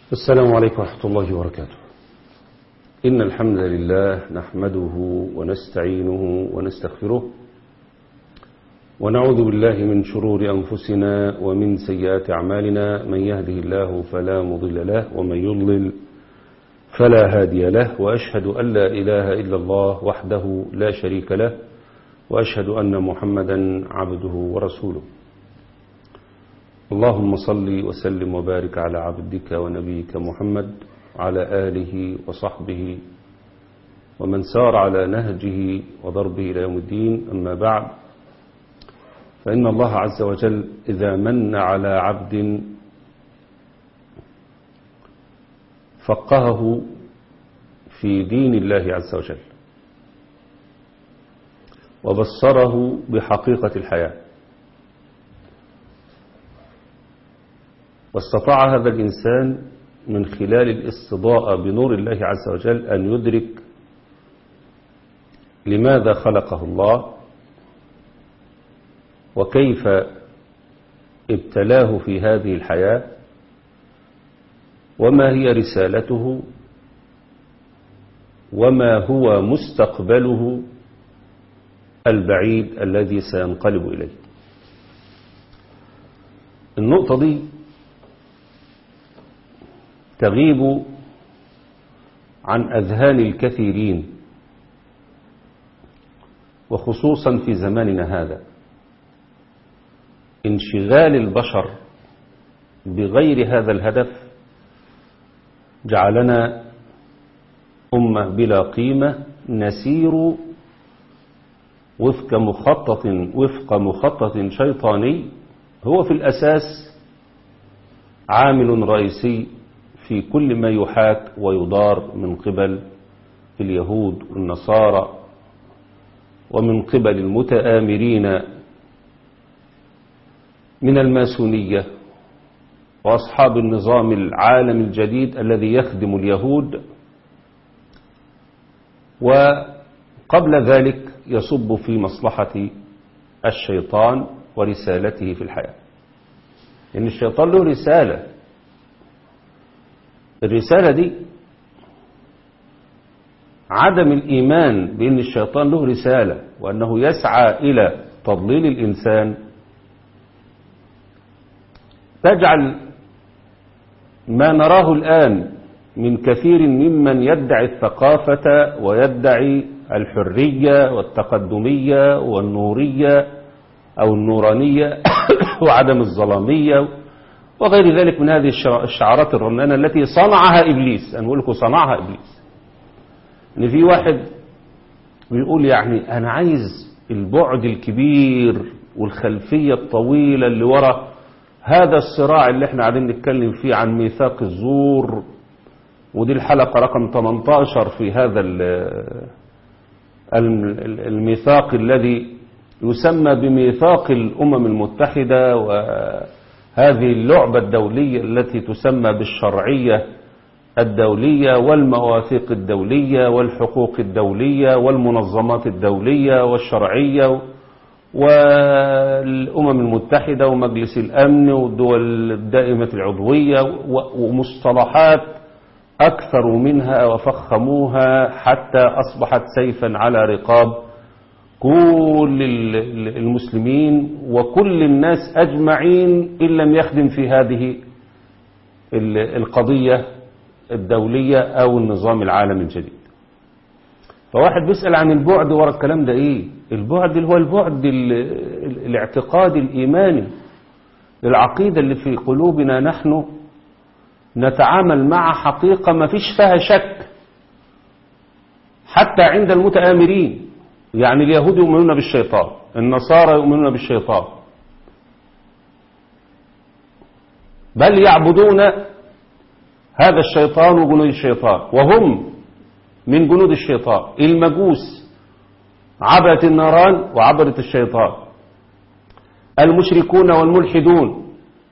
السلام عليكم ورحمة الله وبركاته إن الحمد لله نحمده ونستعينه ونستغفره ونعوذ بالله من شرور أنفسنا ومن سيئات أعمالنا من يهده الله فلا مضل له ومن يضلل فلا هادي له وأشهد أن لا إله إلا الله وحده لا شريك له وأشهد أن محمدا عبده ورسوله اللهم صل وسلم وبارك على عبدك ونبيك محمد على آله وصحبه ومن سار على نهجه وضربه إلى يوم الدين أما بعد فإن الله عز وجل إذا من على عبد فقهه في دين الله عز وجل وبصره بحقيقة الحياة واستطاع هذا الإنسان من خلال الاستضاءة بنور الله عز وجل أن يدرك لماذا خلقه الله وكيف ابتلاه في هذه الحياة وما هي رسالته وما هو مستقبله البعيد الذي سينقلب إليه النقطة دي تغيب عن أذهان الكثيرين وخصوصا في زماننا هذا انشغال البشر بغير هذا الهدف جعلنا أمة بلا قيمة نسير وفق مخطط وفق مخطط شيطاني هو في الأساس عامل رئيسي في كل ما يحاك ويدار من قبل اليهود والنصارى ومن قبل المتآمرين من الماسونية وأصحاب النظام العالم الجديد الذي يخدم اليهود وقبل ذلك يصب في مصلحة الشيطان ورسالته في الحياة إن يعني الشيطان له رسالة الرسالة دي عدم الإيمان بأن الشيطان له رسالة وأنه يسعى إلى تضليل الإنسان تجعل ما نراه الآن من كثير ممن يدعي الثقافة ويدعي الحرية والتقدمية والنورية أو النورانية وعدم الظلامية وغير ذلك من هذه الشعارات الرنانة التي صنعها إبليس أنا أقول لكم صنعها إبليس إن في واحد بيقول يعني أنا عايز البعد الكبير والخلفية الطويلة اللي وراء هذا الصراع اللي احنا قاعدين نتكلم فيه عن ميثاق الزور ودي الحلقة رقم 18 في هذا الميثاق الذي يسمى بميثاق الأمم المتحدة وهذه اللعبة الدولية التي تسمى بالشرعية الدولية والمواثيق الدولية والحقوق الدولية والمنظمات الدولية والشرعية والأمم المتحدة ومجلس الأمن والدول الدائمة العضوية ومصطلحات أكثر منها وفخموها حتى أصبحت سيفا على رقاب كل المسلمين وكل الناس أجمعين إن لم يخدم في هذه القضية الدولية أو النظام العالمي الجديد فواحد بيسأل عن البعد ورا الكلام ده إيه البعد اللي هو البعد الاعتقادي الإيماني العقيدة اللي في قلوبنا نحن نتعامل مع حقيقة ما فيش فيها شك حتى عند المتآمرين يعني اليهود يؤمنون بالشيطان النصارى يؤمنون بالشيطان بل يعبدون هذا الشيطان وجنود الشيطان وهم من جنود الشيطان المجوس عبدة النيران وعبدة الشيطان المشركون والملحدون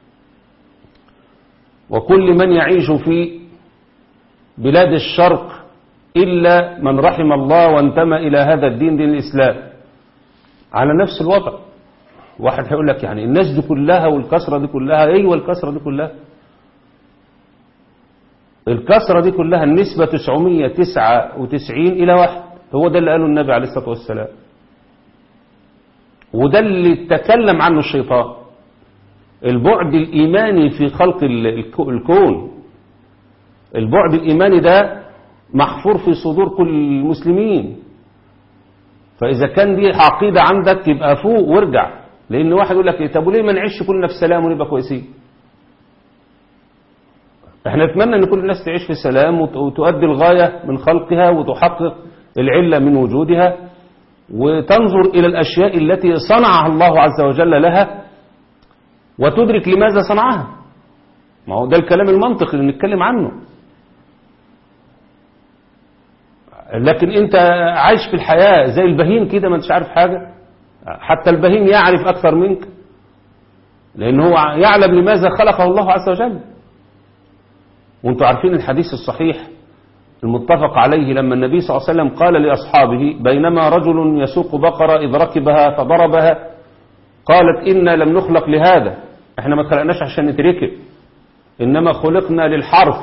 وكل من يعيش في بلاد الشرق إلا من رحم الله وانتمى إلى هذا الدين دين الإسلام على نفس الوضع واحد هيقول لك يعني الناس دي كلها والكسرة دي كلها ايوه الكسرة دي كلها الكسرة دي كلها النسبة 999 إلى واحد هو ده اللي قاله النبي عليه الصلاة والسلام وده اللي تكلم عنه الشيطان البعد الإيماني في خلق الكون البعد الإيماني ده محفور في صدور كل المسلمين فإذا كان دي عقيدة عندك يبقى فوق وارجع لأن واحد يقول لك إيه طب وليه ما نعيش كلنا في سلام ونبقى كويسين احنا نتمنى ان كل الناس تعيش في سلام وتؤدي الغاية من خلقها وتحقق العلة من وجودها وتنظر إلى الأشياء التي صنعها الله عز وجل لها وتدرك لماذا صنعها ما هو ده الكلام المنطقي اللي نتكلم عنه لكن انت عايش في الحياة زي البهيم كده ما انتش عارف حاجة حتى البهيم يعرف أكثر منك لأن هو يعلم لماذا خلقه الله عز وجل وانتم عارفين الحديث الصحيح المتفق عليه لما النبي صلى الله عليه وسلم قال لأصحابه بينما رجل يسوق بقرة إذ ركبها فضربها قالت إنا لم نخلق لهذا احنا ما خلقناش عشان نتركب إنما خلقنا للحرف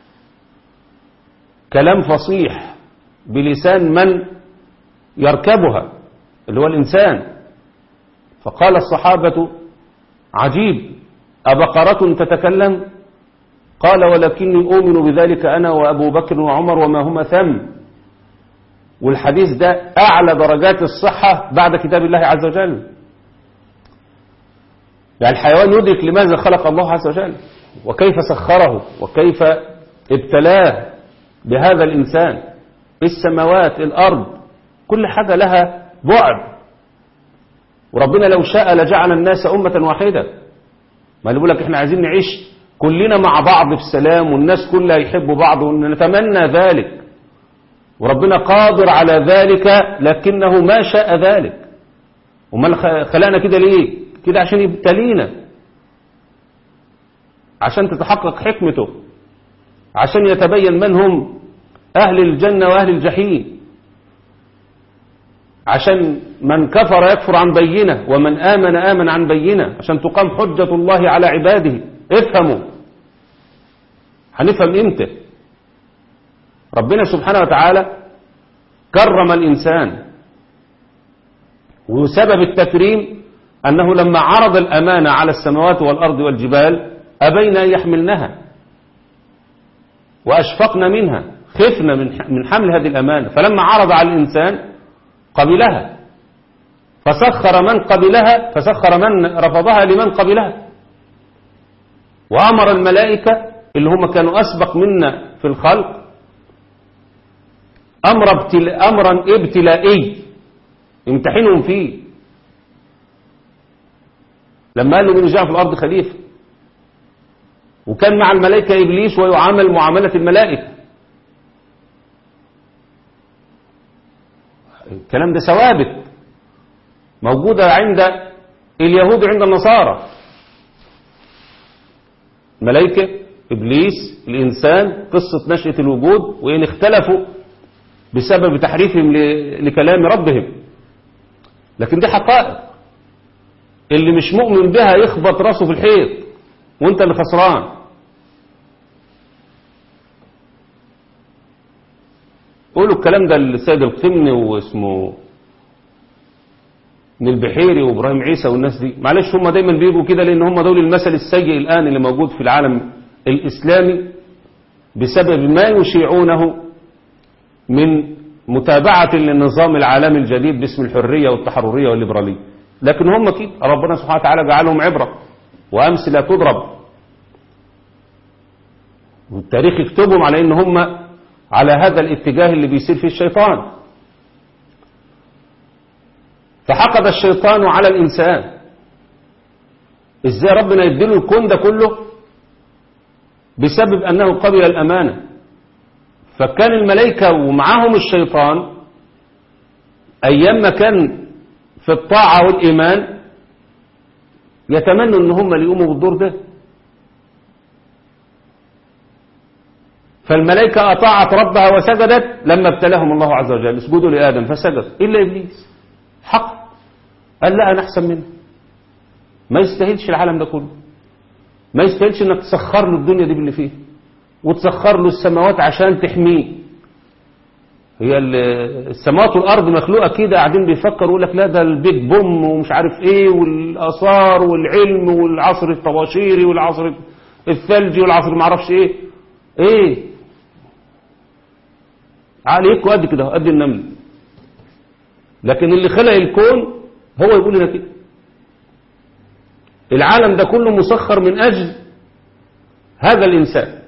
كلام فصيح بلسان من يركبها اللي هو الإنسان فقال الصحابة عجيب أبقرة تتكلم قال ولكني أؤمن بذلك أنا وأبو بكر وعمر وما هما ثم والحديث ده أعلى درجات الصحة بعد كتاب الله عز وجل يعني الحيوان يدرك لماذا خلق الله عز وجل وكيف سخره وكيف ابتلاه بهذا الإنسان السماوات الأرض كل حاجة لها بعد وربنا لو شاء لجعل الناس أمة واحدة ما اللي بيقول لك احنا عايزين نعيش كلنا مع بعض في سلام والناس كلها يحبوا بعض ونتمنى ذلك وربنا قادر على ذلك لكنه ما شاء ذلك وما خلقنا كده ليه كده عشان يبتلينا عشان تتحقق حكمته عشان يتبين من هم أهل الجنة وأهل الجحيم عشان من كفر يكفر عن بينة ومن آمن آمن عن بينة عشان تقام حجة الله على عباده افهموا هنفهم امتى ربنا سبحانه وتعالى كرم الإنسان وسبب التكريم أنه لما عرض الأمانة على السماوات والأرض والجبال أبين أن يحملنها وأشفقن منها خفنا من حمل هذه الأمانة فلما عرض على الإنسان قبلها فسخر من قبلها فسخر من رفضها لمن قبلها وأمر الملائكة اللي هم كانوا أسبق منا في الخلق أمر ابتل... أمرا ابتلائي امتحنهم فيه لما قال له من جاء في الأرض خليفة وكان مع الملائكة إبليس ويعامل معاملة الملائكة الكلام ده ثوابت موجودة عند اليهود عند النصارى ملائكة إبليس الإنسان قصة نشأة الوجود وإن اختلفوا بسبب تحريفهم لكلام ربهم لكن دي حقائق اللي مش مؤمن بها يخبط راسه في الحيط وانت اللي خسران قولوا الكلام ده للسيد القمني واسمه من البحيري وابراهيم عيسى والناس دي معلش هم دايما بيجوا كده لان هم دول المثل السيء الان اللي موجود في العالم الاسلامي بسبب ما يشيعونه من متابعة للنظام العالمي الجديد باسم الحرية والتحررية والليبرالية لكن هم كده ربنا سبحانه وتعالى جعلهم عبرة وأمثلة تضرب والتاريخ يكتبهم على ان هم على هذا الاتجاه اللي بيصير فيه الشيطان فحقد الشيطان على الإنسان ازاي ربنا يديله الكون ده كله بسبب أنه قبل الأمانة فكان الملائكة ومعهم الشيطان أيام ما كان في الطاعة والإيمان يتمنوا أن هم اللي يقوموا بالدور ده فالملائكة أطاعت ربها وسجدت لما ابتلاهم الله عز وجل اسجدوا لآدم فسجد إلا إبليس حق قال لا أنا أحسن منه ما يستاهلش العالم ده كله ما يستاهلش انك تسخر له الدنيا دي باللي فيه وتسخر له السماوات عشان تحميه هي ال- السماوات والارض مخلوقه كده قاعدين بيفكروا يقول لك لا ده البيت بوم ومش عارف ايه والاثار والعلم والعصر الطباشيري والعصر الثلجي والعصر ما اعرفش ايه ايه عليكوا قد كده قد النمل لكن اللي خلق الكون هو يقول لنا كده العالم ده كله مسخر من اجل هذا الانسان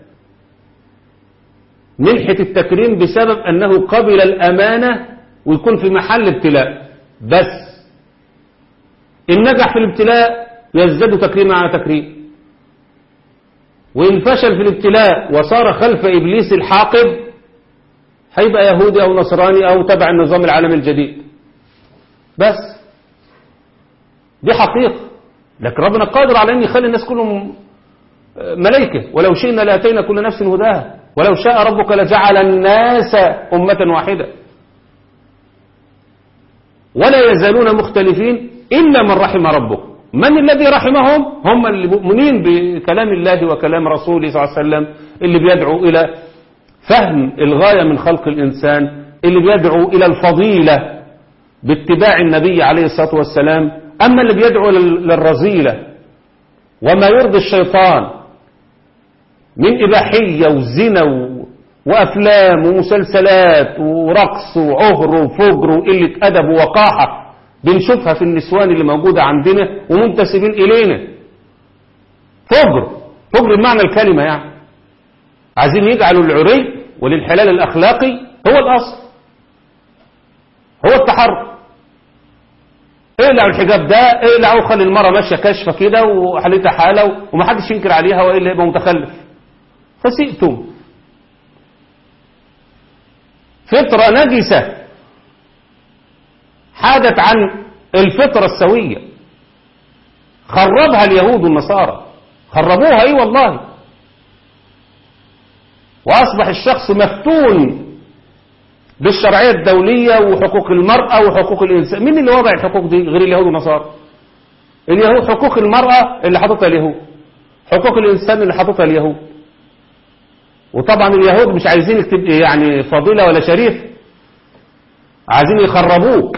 منحة التكريم بسبب أنه قبل الأمانة ويكون في محل ابتلاء بس إن نجح في الابتلاء يزداد تكريما على تكريم وإن فشل في الابتلاء وصار خلف إبليس الحاقد هيبقى يهودي أو نصراني أو تبع النظام العالمي الجديد بس دي حقيقة لكن ربنا قادر على أن يخلي الناس كلهم ملائكة ولو شئنا لأتينا كل نفس هداها ولو شاء ربك لجعل الناس أمة واحدة ولا يزالون مختلفين إلا من رحم ربك من الذي رحمهم هم المؤمنين بكلام الله وكلام رسوله صلى الله عليه وسلم اللي بيدعو إلى فهم الغاية من خلق الإنسان اللي بيدعو إلى الفضيلة باتباع النبي عليه الصلاة والسلام أما اللي بيدعو للرذيلة وما يرضي الشيطان من إباحية وزنا و... وأفلام ومسلسلات ورقص وعهر وفجر وقلة أدب ووقاحة بنشوفها في النسوان اللي موجودة عندنا ومنتسبين إلينا فجر فجر بمعنى الكلمة يعني عايزين يجعلوا العري وللحلال الأخلاقي هو الأصل هو التحرر اقلعوا الحجاب ده اقلعوا خلي المرأة ماشية كاشفة كده وحالتها حالة ومحدش ينكر عليها وإلا يبقى متخلف فسئتم فطرة نجسة حادت عن الفطرة السوية خربها اليهود والنصارى خربوها اي والله واصبح الشخص مفتون بالشرعية الدولية وحقوق المرأة وحقوق الإنسان مين اللي وضع الحقوق دي غير اليهود والنصارى اليهود حقوق المرأة اللي حاططها اليهود حقوق الإنسان اللي حاططها اليهود وطبعا اليهود مش عايزين يكتب يعني فضيلة ولا شريف عايزين يخربوك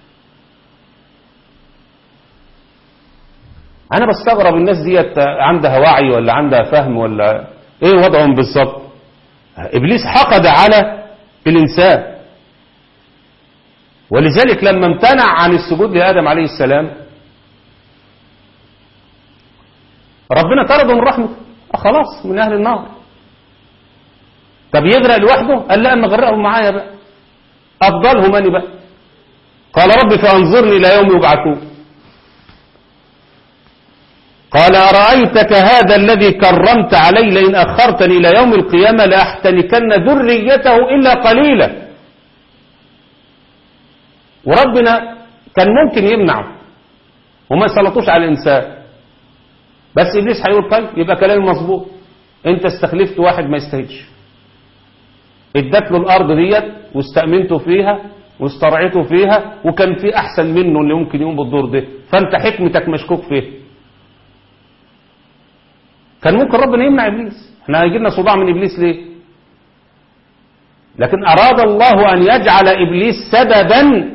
انا بستغرب الناس ديت عندها وعي ولا عندها فهم ولا ايه وضعهم بالظبط ابليس حقد على الانسان ولذلك لما امتنع عن السجود لادم عليه السلام ربنا طرده من رحمته خلاص من اهل النار طب يغرق لوحده قال لا نغرقهم معايا بقى افضلهم اني بقى قال رب فانظرني الى يوم يبعثون قال أرأيتك هذا الذي كرمت علي لئن أخرتني إلى يوم القيامة لأحتنكن ذريته إلا قليلا وربنا كان ممكن يمنعه وما يسلطوش على الإنسان بس إبليس هيقول طيب يبقى كلامي مظبوط أنت استخلفت واحد ما يستاهلش ادت له الأرض ديت واستأمنته فيها واسترعيته فيها وكان في أحسن منه اللي ممكن يقوم بالدور ده فأنت حكمتك مشكوك فيه كان ممكن ربنا يمنع إبليس احنا هيجي لنا صداع من إبليس ليه لكن أراد الله أن يجعل إبليس سببا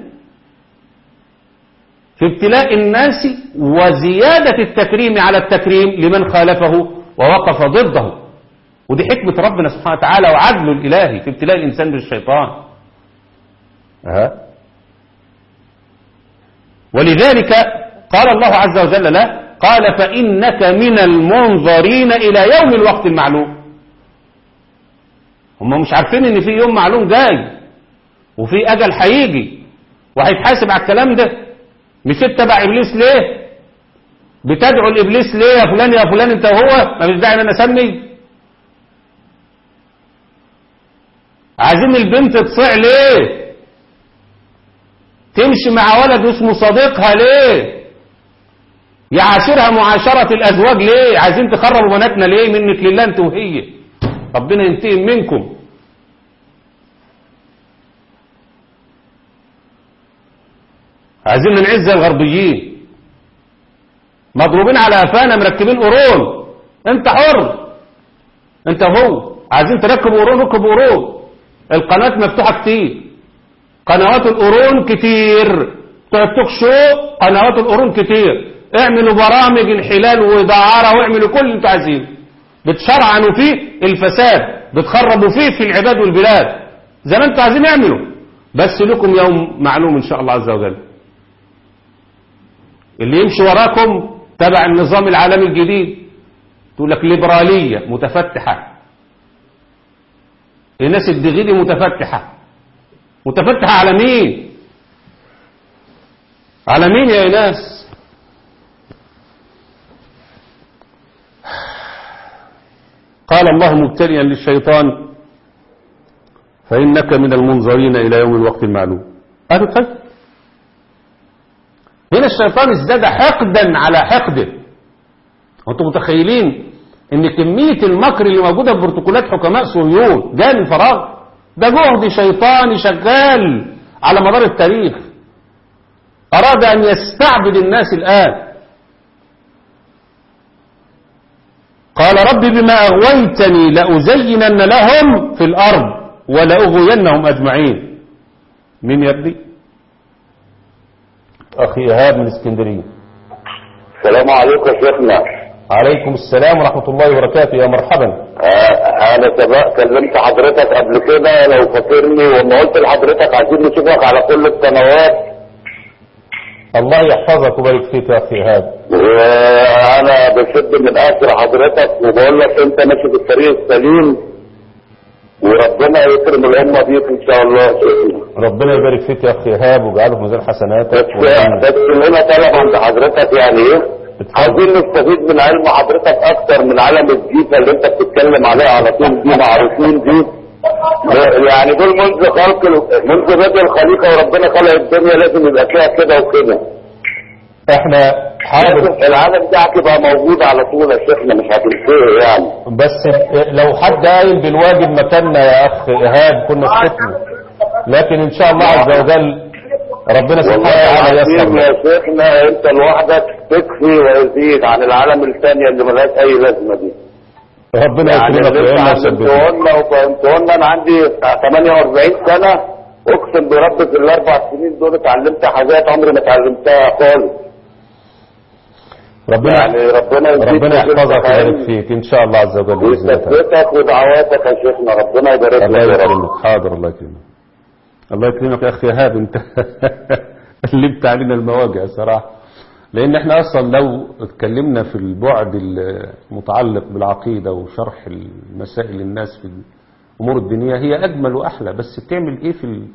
في ابتلاء الناس وزيادة التكريم على التكريم لمن خالفه ووقف ضده ودي حكمة ربنا سبحانه وتعالى وعدله الإلهي في ابتلاء الإنسان بالشيطان أه. ولذلك قال الله عز وجل له قال فإنك من المنظرين إلى يوم الوقت المعلوم هم مش عارفين ان في يوم معلوم جاي وفي أجل هيجي وهيتحاسب على الكلام ده مشيت تبع إبليس ليه بتدعو الإبليس ليه يا فلان يا فلان انت وهو ما مش داعي ان انا اسمي عايزين البنت تصيع ليه تمشي مع ولد اسمه صديقها ليه يعاشرها معاشرة الأزواج ليه عايزين تخربوا بناتنا ليه منك لله انت وهي ربنا ينتقم منكم عايزين نعز الغربيين مضروبين على قفانا مركبين قرون انت حر انت هو عايزين تركبوا قرون ركبوا قرون القناة مفتوحة كتير قنوات القرون كتير بتوع التوك شو قنوات القرون كتير اعملوا برامج انحلال ودعارة واعملوا كل اللي انتوا عايزينه بتشرعنوا فيه الفساد بتخربوا فيه في العباد والبلاد زي ما انتوا عايزين اعملوا بس لكم يوم معلوم ان شاء الله عز وجل اللي يمشي وراكم تبع النظام العالمي الجديد تقول لك ليبرالية متفتحة الناس الدغيدي متفتحة متفتحة على مين على مين يا ناس قال الله مبتليا للشيطان فإنك من المنظرين إلى يوم الوقت المعلوم قالوا طيب هنا الشيطان ازداد حقدا على حقده وانتم متخيلين ان كمية المكر اللي موجودة في بروتوكولات حكماء صهيون جاء من فراغ ده جهد شيطاني شغال على مدار التاريخ أراد أن يستعبد الناس الآن قال رب بما أغويتني لأزينن لهم في الأرض ولأغوينهم أجمعين مين يا ابني أخي إيهاب من اسكندرية السلام عليكم يا شيخنا عليكم السلام ورحمة الله وبركاته يا مرحبا آه انا سبق كلمت حضرتك قبل كده لو فاكرني وما قلت لحضرتك عايزين نشوفك على كل القنوات الله يحفظك ويبارك فيك يا أخي إيهاب وانا بشد من اثر حضرتك وبقول لك انت ماشي في الطريق السليم وربنا يكرم الامه ديك ان شاء الله يا شيخنا ربنا يبارك فيك يا أخي إيهاب ويجعله في ميزان حسناتك بس بس هنا طلب عند حضرتك يعني ايه عايزين نستفيد من علم حضرتك اكتر من عالم الجيفة اللي انت بتتكلم عليها على طول دي معروفين دي يعني دول منذ خلق ال- منذ بدء الخليقة وربنا خلق الدنيا لازم يبقى فيها كده وكده احنا حاضر لازم العالم بتاعك يبقى موجود على طول يا شيخنا مش هتنسيه يعني بس لو حد قايل بالواجب مكاننا يا اخ ايهاب كنا سكتنا لكن ان شاء الله عز وجل ربنا سبحانه والله وتعالى يسر العظيم لنا. يا شيخنا انت لوحدك تكفي ويزيد عن العالم الثانية اللي ملهاش اي لازمة دي ربنا يعني يكرمك اللي انت ويعيننا ويثبتنا علمتهن وفهمتهن انا عندي 48 سنة اقسم برب في الاربع سنين دول اتعلمت حاجات عمري ما اتعلمتها خالص ربنا يعني ربنا يزيدك ربنا يحفظك ويفتح ويبارك علمك فيك ان شاء الله عز وجل باذن الله تعالى. ويثبتك ودعواتك يا شيخنا ربنا يبارك لك الله يا رب يكرمك حاضر الله يكرمك الله يكرمك يا اخي ايهاب انت قلبت علينا المواجع صراحه لان احنا اصلا لو اتكلمنا في البعد المتعلق بالعقيده وشرح المسائل للناس في الامور الدينيه هي اجمل واحلى بس بتعمل ايه في ال...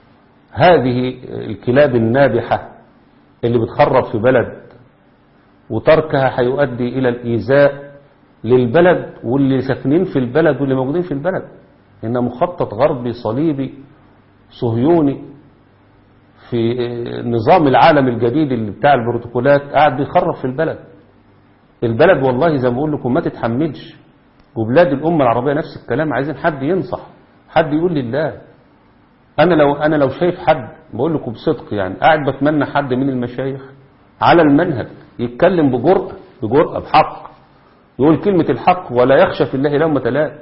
هذه الكلاب النابحه اللي بتخرب في بلد وتركها هيؤدي إلى الإيذاء للبلد واللي ساكنين في البلد واللي موجودين في البلد إن مخطط غربي صليبي صهيوني في نظام العالم الجديد اللي بتاع البروتوكولات قاعد بيخرب في البلد البلد والله زي ما بقول لكم ما تتحملش وبلاد الأمة العربية نفس الكلام عايزين حد ينصح حد يقول لله أنا لو أنا لو شايف حد بقول لكم بصدق يعني قاعد بتمنى حد من المشايخ على المنهج يتكلم بجرأة بجرأة بحق يقول كلمة الحق ولا يخشى في الله لومة لائم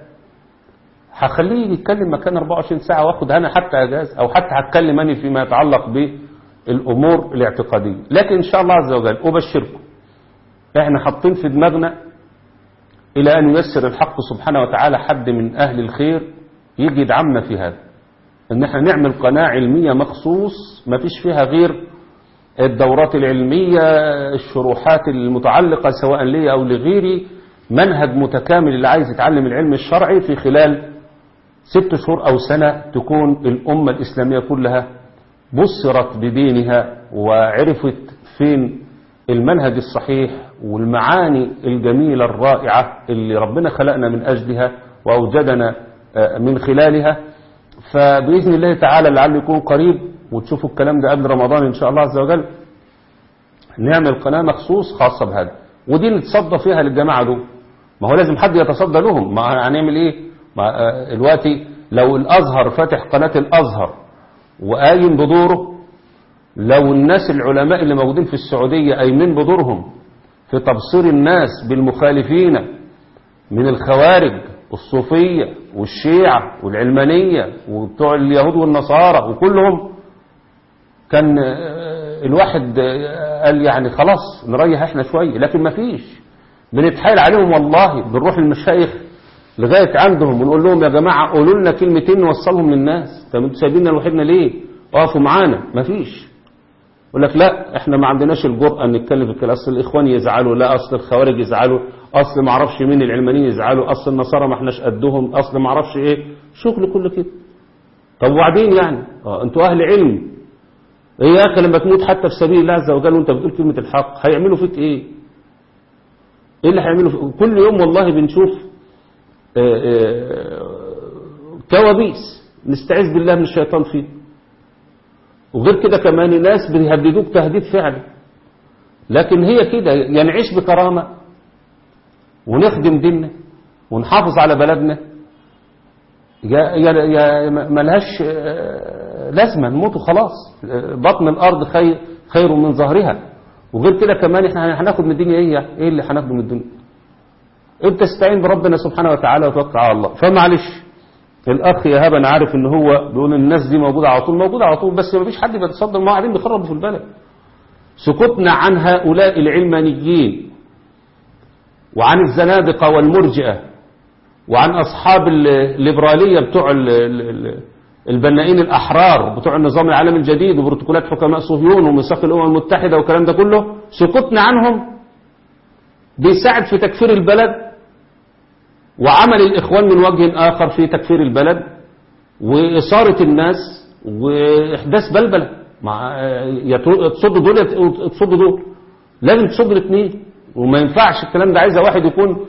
هخليه يتكلم مكان 24 ساعة واخد أنا حتى أجاز أو حتى هتكلم أنا فيما يتعلق بالأمور الاعتقادية لكن إن شاء الله عز وجل أبشركم إحنا حاطين في دماغنا إلى أن ييسر الحق سبحانه وتعالى حد من أهل الخير يجي يدعمنا في هذا إن إحنا نعمل قناة علمية مخصوص ما فيش فيها غير الدورات العلمية الشروحات المتعلقة سواء لي أو لغيري منهج متكامل اللي عايز يتعلم العلم الشرعي في خلال ست شهور أو سنة تكون الأمة الإسلامية كلها بصرت بدينها وعرفت فين المنهج الصحيح والمعاني الجميلة الرائعة اللي ربنا خلقنا من أجلها وأوجدنا من خلالها فبإذن الله تعالى لعل يكون قريب وتشوفوا الكلام ده قبل رمضان إن شاء الله عز وجل نعمل قناة مخصوص خاصة بهذا ودي نتصدى فيها للجماعة دول ما هو لازم حد يتصدى لهم ما هنعمل ايه ما دلوقتي لو الازهر فاتح قناة الازهر وقايم بدوره لو الناس العلماء اللي موجودين في السعودية قايمين بدورهم في تبصير الناس بالمخالفين من الخوارج والصوفية والشيعة والعلمانية وبتوع اليهود والنصارى وكلهم كان آه، الواحد آه، قال يعني خلاص نريح احنا شوية لكن ما فيش بنتحايل عليهم والله بنروح للمشايخ لغاية عندهم ونقول لهم يا جماعة قولوا لنا كلمتين نوصلهم للناس طب انتوا سايبيننا لوحدنا ليه اقفوا معانا ما فيش يقول لك لا احنا ما عندناش الجرأة ان نتكلم في الكلام اصل الاخوان يزعلوا لا اصل الخوارج يزعلوا اصل ما اعرفش مين العلمانيين يزعلوا اصل النصارى ما احناش قدهم اصل ما اعرفش ايه شغل كله كده طب وبعدين يعني اه انتوا اهل علم ايه يا اخي لما تموت حتى في سبيل الله عز وجل وانت بتقول كلمة الحق هيعملوا فيك ايه ايه اللي هيعملوا فيك كل يوم والله بنشوف آه، آه، كوابيس نستعيذ بالله من الشيطان فيه وغير كده كمان ناس بيهددوك تهديد فعلا لكن هي كده يا نعيش بكرامة ونخدم ديننا ونحافظ على بلدنا يا يا يا ملهاش آه، لازمة نموت خلاص بطن الأرض خير خير من ظهرها وغير كده كمان احنا هناخد من الدنيا ايه ايه اللي هناخده من الدنيا انت استعين بربنا سبحانه وتعالى وتوكل على الله فمعلش الاخ يا هبه انا عارف ان هو بيقول الناس دي موجوده على طول موجوده على طول بس ما فيش حد بيتصدر ما قاعدين بيخربوا في البلد سكوتنا عن هؤلاء العلمانيين وعن الزنادقه والمرجئه وعن اصحاب ال- الليبراليه بتوع ال- ال- ال- البنائين الاحرار بتوع النظام العالمي الجديد وبروتوكولات حكماء صهيون وميثاق الامم المتحده والكلام ده كله سكوتنا عنهم بيساعد في تكفير البلد وعمل الإخوان من وجه آخر في تكفير البلد وإثارة الناس وإحداث بلبلة مع يا تصد دول يا تصد دول لازم تصد الاثنين وما ينفعش الكلام ده عايزة واحد يكون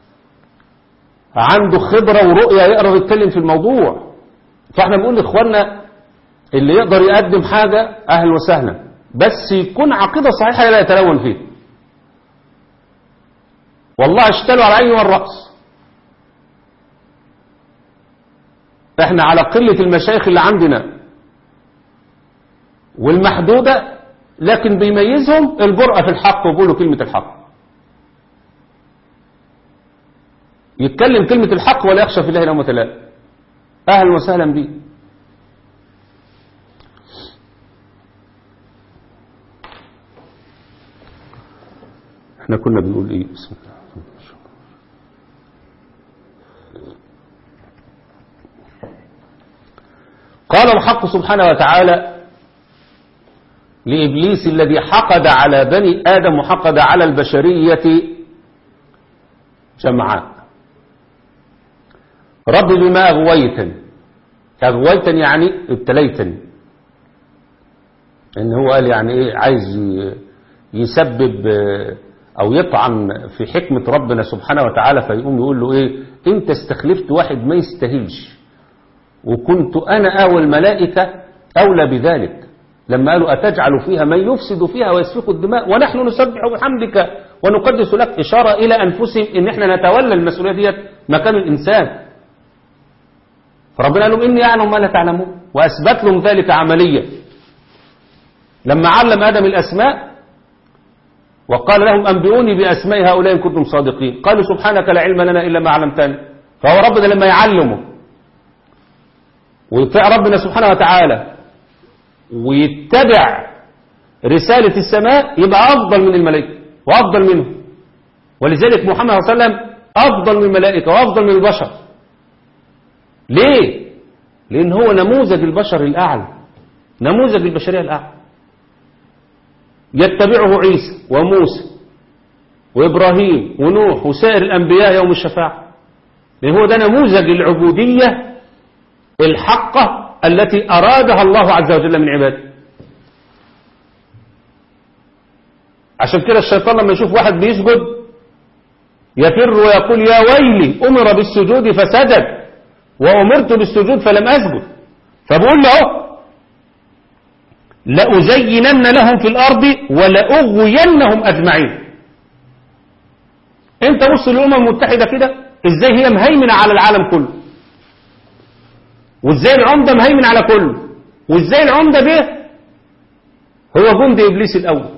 عنده خبرة ورؤية يقدر يتكلم في الموضوع فاحنا بنقول لإخواننا اللي يقدر يقدم حاجة أهلا وسهلا بس يكون عقيدة صحيحة لا يتلون فيه والله اشتلوا على عيني والرأس احنا على قلة المشايخ اللي عندنا والمحدودة لكن بيميزهم الجرأة في الحق وبيقولوا كلمة الحق يتكلم كلمة الحق ولا يخشى في الله لومة لائم أهلا وسهلا بيه احنا كنا بنقول ايه بسم الله قال الحق سبحانه وتعالى لإبليس الذي حقد على بني آدم وحقد على البشرية جمعاء رب بما أغويتني أغويتني يعني ابتليتني إن هو قال يعني إيه عايز يسبب أو يطعن في حكمة ربنا سبحانه وتعالى فيقوم يقول له إيه أنت استخلفت واحد ما يستاهلش وكنت أنا أو الملائكة أولى بذلك لما قالوا أتجعل فيها من يفسد فيها ويسفك الدماء ونحن نسبح بحمدك ونقدس لك إشارة إلى أنفسهم إن إحنا نتولى المسؤولية ديت مكان الإنسان فربنا قال لهم إني أعلم ما لا تعلمون وأثبت لهم ذلك عمليا لما علم آدم الأسماء وقال لهم أنبئوني بأسماء هؤلاء إن كنتم صادقين قالوا سبحانك لا علم لنا إلا ما علمتنا فهو ربنا لما يعلمه ويطيع ربنا سبحانه وتعالى ويتبع رسالة السماء يبقى أفضل من الملائكة وأفضل منه ولذلك محمد صلى الله عليه وسلم أفضل من الملائكة وأفضل من البشر ليه؟ لأن هو نموذج البشر الأعلى نموذج البشرية الأعلى يتبعه عيسى وموسى وإبراهيم ونوح وسائر الأنبياء يوم الشفاعة لأن هو ده نموذج العبودية الحقة التي أرادها الله عز وجل من عباده عشان كده الشيطان لما يشوف واحد بيسجد يفر ويقول يا ويلي أمر بالسجود فسجد وأمرت بالسجود فلم أسجد فبقول له لأزينن لهم في الأرض ولأغوينهم أجمعين انت بص للأمم المتحدة كده ازاي هي مهيمنة على العالم كله وازاي العمدة مهيمن على كله وازاي العمدة ده هو جند إبليس الأول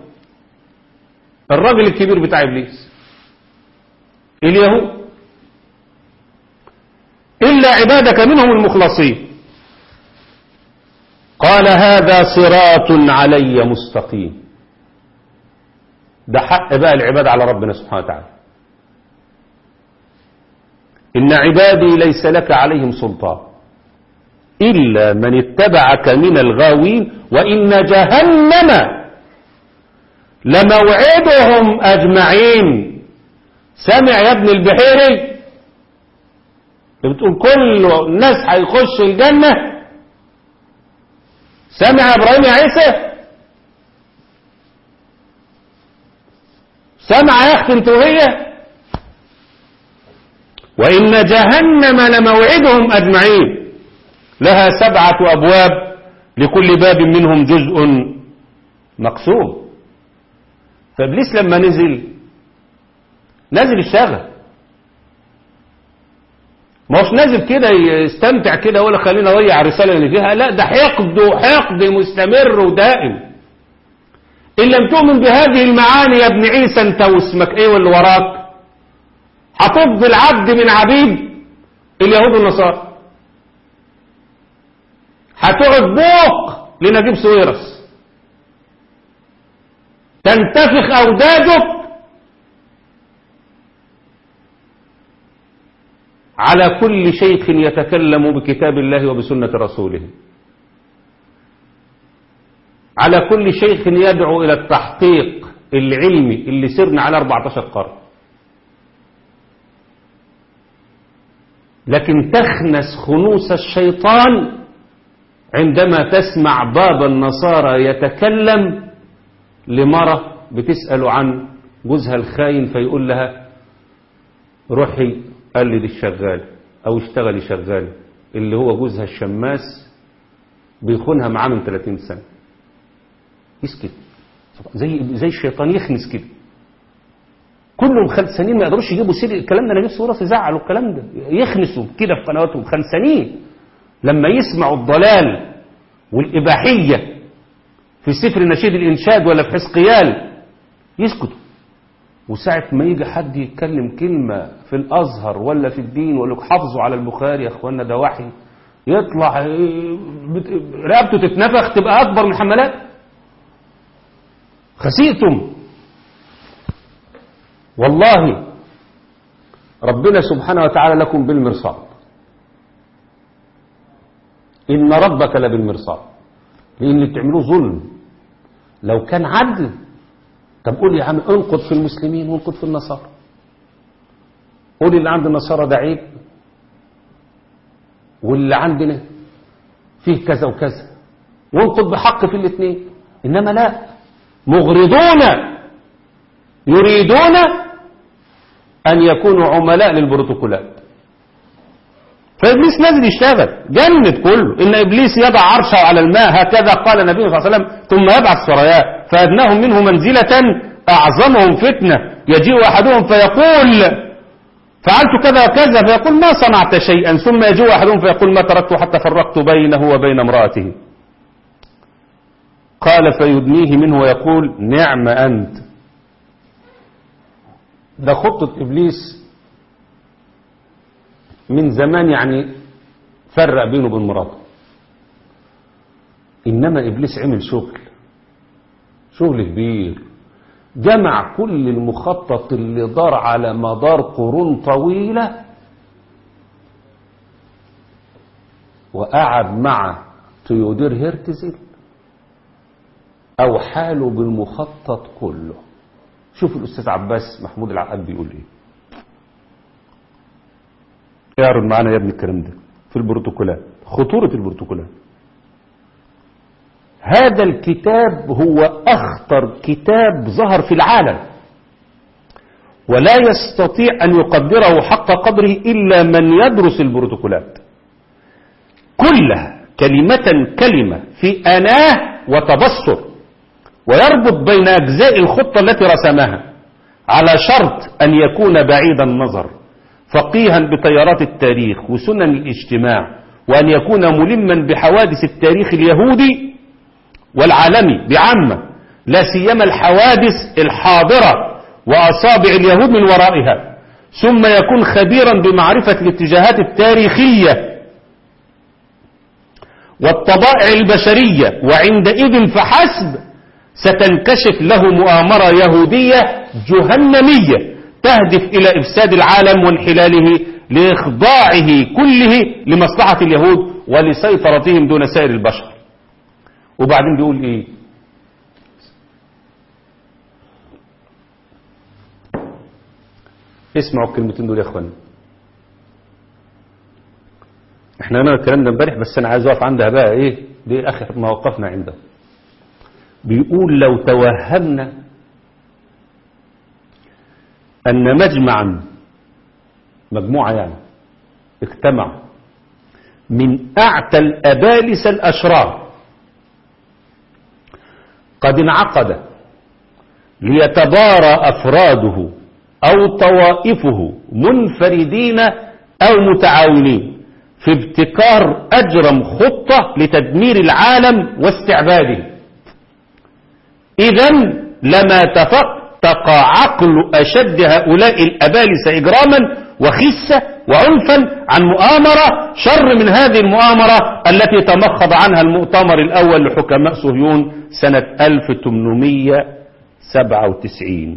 الراجل الكبير بتاع إبليس اليهود إلا عبادك منهم المخلصين قال هذا صراط علي مستقيم ده حق بقى العبادة على ربنا سبحانه وتعالى إن عبادي ليس لك عليهم سلطان إلا من اتبعك من الغاوين وإن جهنم لموعدهم أجمعين سمع يا ابن البحيري بتقول كل الناس هيخش الجنة سمع يا إبراهيم يا عيسى سمع يا أختي انت وهي وإن جهنم لموعدهم أجمعين لها سبعة أبواب لكل باب منهم جزء مقسوم فإبليس لما نزل نزل الشغل ما هوش نازل كده يستمتع كده ولا خلينا اضيع الرساله اللي فيها لا ده حقد وحقد مستمر ودائم ان لم تؤمن بهذه المعاني يا ابن عيسى انت واسمك ايه واللي وراك هتفضل عبد من عبيد اليهود والنصارى هتقعد بوق لنجيب سويرس تنتفخ اوداجك على كل شيخ يتكلم بكتاب الله وبسنة رسوله على كل شيخ يدعو إلى التحقيق العلمي اللي سرنا على 14 قرن لكن تخنس خنوس الشيطان عندما تسمع باب النصارى يتكلم لمرة بتسأل عن جوزها الخاين فيقول لها روحي قال لي دي الشغال او اشتغلي شغال اللي هو جوزها الشماس بيخونها معاه من 30 سنة يسكت زي زي الشيطان يخنس كده كلهم خلسانين ما يقدروش يجيبوا سير الكلام ده انا جبت صوره يزعلوا الكلام ده يخنسوا كده في قنواتهم خلسانين لما يسمعوا الضلال والاباحيه في سفر نشيد الانشاد ولا في حزقيال يسكتوا وساعة ما يجي حد يتكلم كلمة في الأزهر ولا في الدين ولا حافظوا على البخاري يا أخوانا ده وحي يطلع رقبته تتنفخ تبقى أكبر من حملات خسيتم والله ربنا سبحانه وتعالى لكم بالمرصاد إن ربك لبالمرصاد لأن اللي بتعملوه ظلم لو كان عدل طب قول يا عم انقض في المسلمين وانقض في النصارى قول اللي عند النصارى ده عيب واللي عندنا فيه كذا وكذا وانقض بحق في الاثنين انما لا مغرضون يريدون ان يكونوا عملاء للبروتوكولات فابليس نازل يشتغل جند كله ان ابليس يضع عرشه على الماء هكذا قال النبي صلى الله عليه وسلم ثم يبعث سرايات فادناهم منه منزله اعظمهم فتنه يجيء احدهم فيقول فعلت كذا وكذا فيقول ما صنعت شيئا ثم يجيء احدهم فيقول ما تركت حتى فرقت بينه وبين امراته قال فيدنيه منه ويقول نعم انت ده خطه ابليس من زمان يعني فرق بينه وبين مراته إنما إبليس عمل شغل شغل كبير جمع كل المخطط اللي دار على مدار قرون طويلة وقعد مع تيودير هيرتزل أو حاله بالمخطط كله شوف الأستاذ عباس محمود العقاد بيقول إيه اعرض معانا يا ابن الكلام ده في البروتوكولات خطورة البروتوكولات هذا الكتاب هو أخطر كتاب ظهر في العالم ولا يستطيع أن يقدره حق قدره إلا من يدرس البروتوكولات كلها كلمة كلمة في أناه وتبصر ويربط بين أجزاء الخطة التي رسمها على شرط أن يكون بعيد النظر فقيها بتيارات التاريخ وسنن الاجتماع وأن يكون ملما بحوادث التاريخ اليهودي والعالمي بعامة لا سيما الحوادث الحاضرة وأصابع اليهود من ورائها ثم يكون خبيرا بمعرفة الاتجاهات التاريخية والطبائع البشرية وعندئذ فحسب ستنكشف له مؤامرة يهودية جهنمية تهدف إلى إفساد العالم وانحلاله لإخضاعه كله لمصلحة اليهود ولسيطرتهم دون سائر البشر وبعدين بيقول إيه اسمعوا الكلمتين دول يا اخوانا احنا قلنا الكلام ده امبارح بس انا عايز اقف عندها بقى ايه دي اخر ما وقفنا عنده بيقول لو توهمنا ان مجمعا مجموعة يعني اجتمعوا من اعتى الابالسه الاشرار قد انعقد ليتبارى افراده أو طوائفه منفردين أو متعاونين في ابتكار أجرم خطة لتدمير العالم واستعباده إذا لما تفتق عقل أشد هؤلاء الأبالسة إجراما وخسة وعنفا عن مؤامرة شر من هذه المؤامرة التي تمخض عنها المؤتمر الأول لحكماء صهيون سنة 1897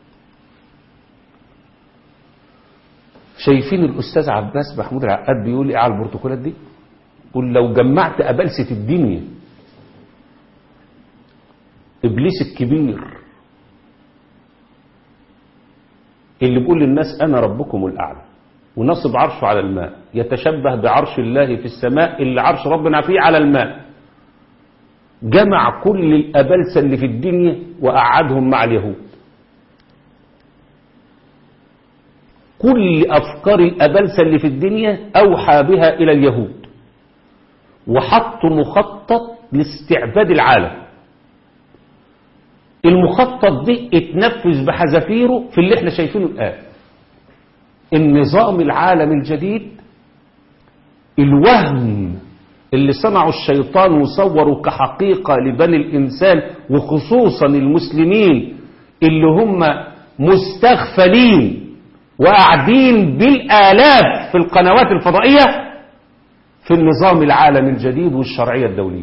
شايفين الأستاذ عباس محمود العقاد بيقول إيه على البروتوكولات دي قل لو جمعت أبلسة الدنيا إبليس الكبير اللي بيقول للناس أنا ربكم الأعلى ونصب عرشه على الماء يتشبه بعرش الله في السماء اللي عرش ربنا فيه على الماء جمع كل الأبلسة اللي في الدنيا وقعدهم مع اليهود كل أفكار الأبلسة اللي في الدنيا أوحى بها إلى اليهود وحطوا مخطط لاستعباد العالم المخطط دي اتنفذ بحذافيره في اللي احنا شايفينه الآن النظام العالم الجديد الوهم اللي صنعوا الشيطان وصوروا كحقيقة لبني الإنسان وخصوصا المسلمين اللي هم مستغفلين وقاعدين بالآلاف في القنوات الفضائية في النظام العالمي الجديد والشرعية الدولية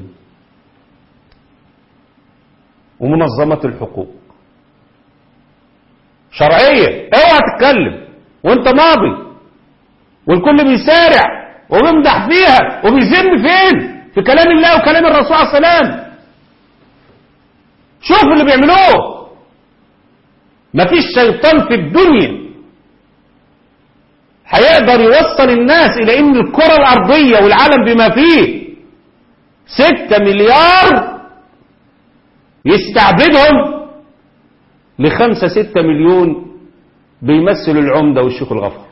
ومنظمات الحقوق شرعية اوعى تتكلم وانت ماضي والكل بيسارع وبيمدح فيها وبيذم فين في كلام الله وكلام الرسول عليه السلام شوفوا اللي بيعملوه مفيش شيطان في الدنيا هيقدر يوصل الناس الى ان الكرة الارضية والعالم بما فيه ستة مليار يستعبدهم لخمسة ستة مليون بيمثلوا العمدة والشيخ الغفر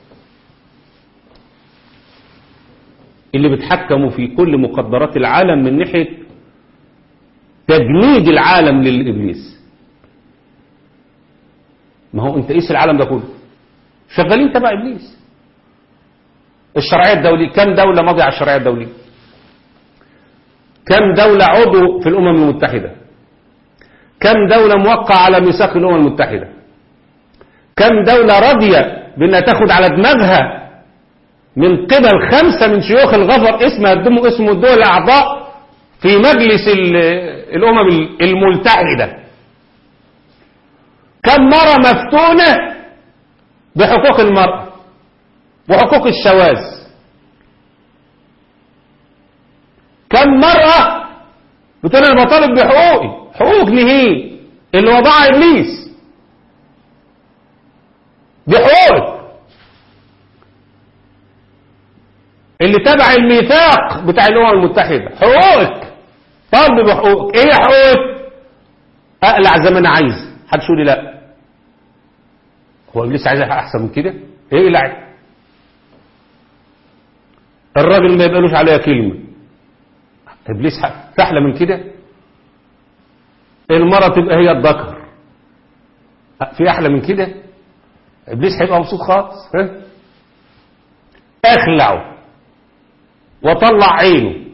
اللي بيتحكموا في كل مقدرات العالم من ناحية تجنيد العالم للإبليس ما هو انت قيس العالم ده كله شغالين تبع إبليس الشرعية الدولية كم دولة ماضية على الشرعية الدولية كم دولة عضو في الأمم المتحدة كم دولة موقع على ميثاق الأمم المتحدة كم دولة راضية بأنها تاخد على دماغها من قبل خمسة من شيوخ الغفر اسمها الدم اسم الدول الأعضاء في مجلس الأمم الملتحدة كم مرة مفتونة بحقوق المرأة وحقوق الشواذ كم مرة بتقول انا بطالب بحقوقي حقوق نهي اللي وضعها ابليس دي حقوقك اللي تبع الميثاق بتاع الامم المتحده حقوقك طالب بحقوقك ايه حقوقك اقلع زي ما انا عايز حدش يقول لي لا هو ابليس عايز احسن من كده ايه لعب الراجل ما يبقالوش عليها كلمه ابليس تحلى من كده المرة تبقى هي الذكر في احلى من كده ابليس هيبقى مبسوط خالص ها اخلعه وطلع عينه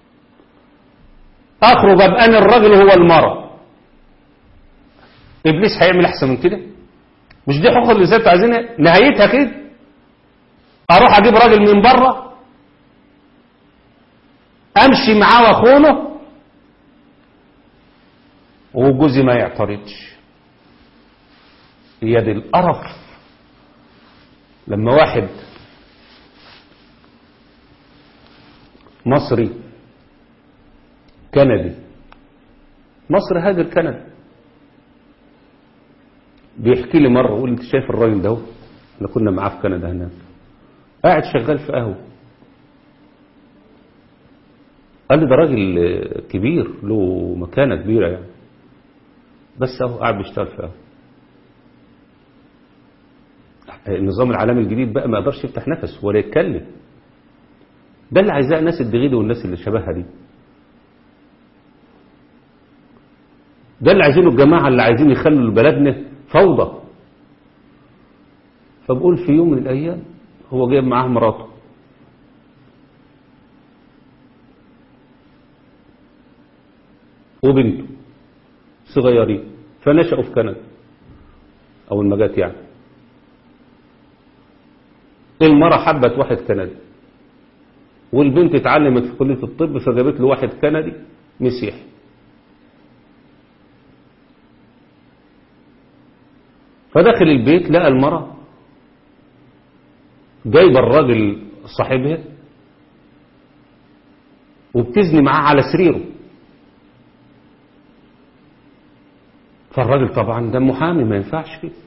اخرج ابقى انا الراجل هو المرأة ابليس هيعمل احسن من كده مش دي حقوق الانسان انتوا عايزينها نهايتها كده اروح اجيب راجل من بره امشي معاه واخونه وجوزي ما يعترضش هي دي القرف لما واحد مصري كندي مصر هاجر كندا بيحكي لي مرة يقول لي انت شايف الراجل ده اللي كنا معاه في كندا هناك قاعد شغال في قهوة قال لي ده راجل كبير له مكانة كبيرة يعني بس اهو قاعد بيشتغل في قهوة النظام العالمي الجديد بقى ما يقدرش يفتح نفس ولا يتكلم ده اللي عايزاه الناس الدغيدي والناس اللي شبهها دي ده اللي عايزينه الجماعة اللي عايزين يخلوا بلدنا فوضى فبقول في يوم من الأيام هو جايب معاه مراته وبنته صغيرين فنشأوا في كندا أو المجات يعني المرة حبت واحد كندي والبنت اتعلمت في كلية الطب فجابت له واحد كندي مسيحي فدخل البيت لقى المرة جايبه الراجل صاحبها وبتزني معاه على سريره فالراجل طبعا ده محامي ما ينفعش كده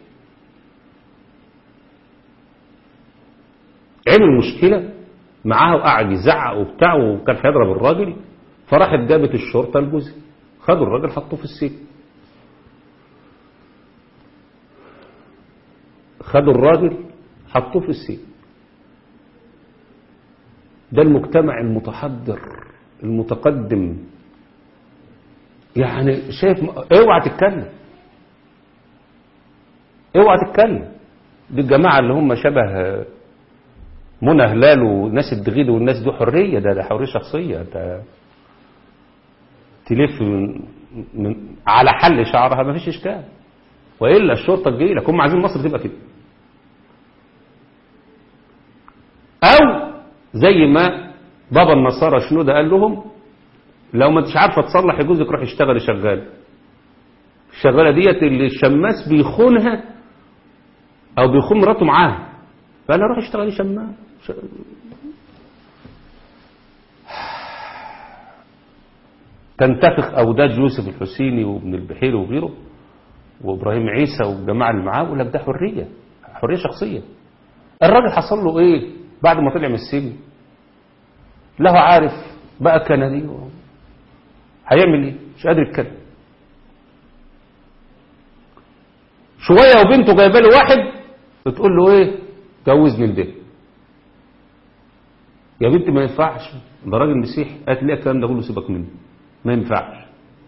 عمل مشكلة معاه وقعد يزعق وبتاع وكان هيضرب الراجل فراحت جابت الشرطة الجزء خدوا الراجل حطوه في السجن خدوا الراجل حطوه في السجن ده المجتمع المتحضر المتقدم يعني شايف اوعى تتكلم اوعى تتكلم دي الجماعة اللي هم شبه منى هلال والناس الدغيد والناس دي حرية ده ده حرية شخصية ده تلف من من على حل شعرها ما فيش اشكال والا الشرطه تجي لك هم عايزين مصر تبقى كده او زي ما بابا النصارى شنودة قال لهم لو ما انتش عارفه تصلح جوزك روح اشتغل شغال الشغاله ديت اللي الشماس بيخونها او بيخون مراته معاها فقال لها روح اشتغلي شماس تنتفخ أوداد يوسف الحسيني وابن البحيري وغيره وإبراهيم عيسى والجماعة اللي معاه يقول لك ده حرية حرية شخصية الراجل حصل له إيه بعد ما طلع من السجن له عارف بقى كندي هيعمل إيه مش قادر يتكلم شوية وبنته جايبه له واحد بتقول له إيه جوزني لده يا بنت ما ينفعش ده راجل مسيحي قالت لي الكلام ده كله سيبك منه ما ينفعش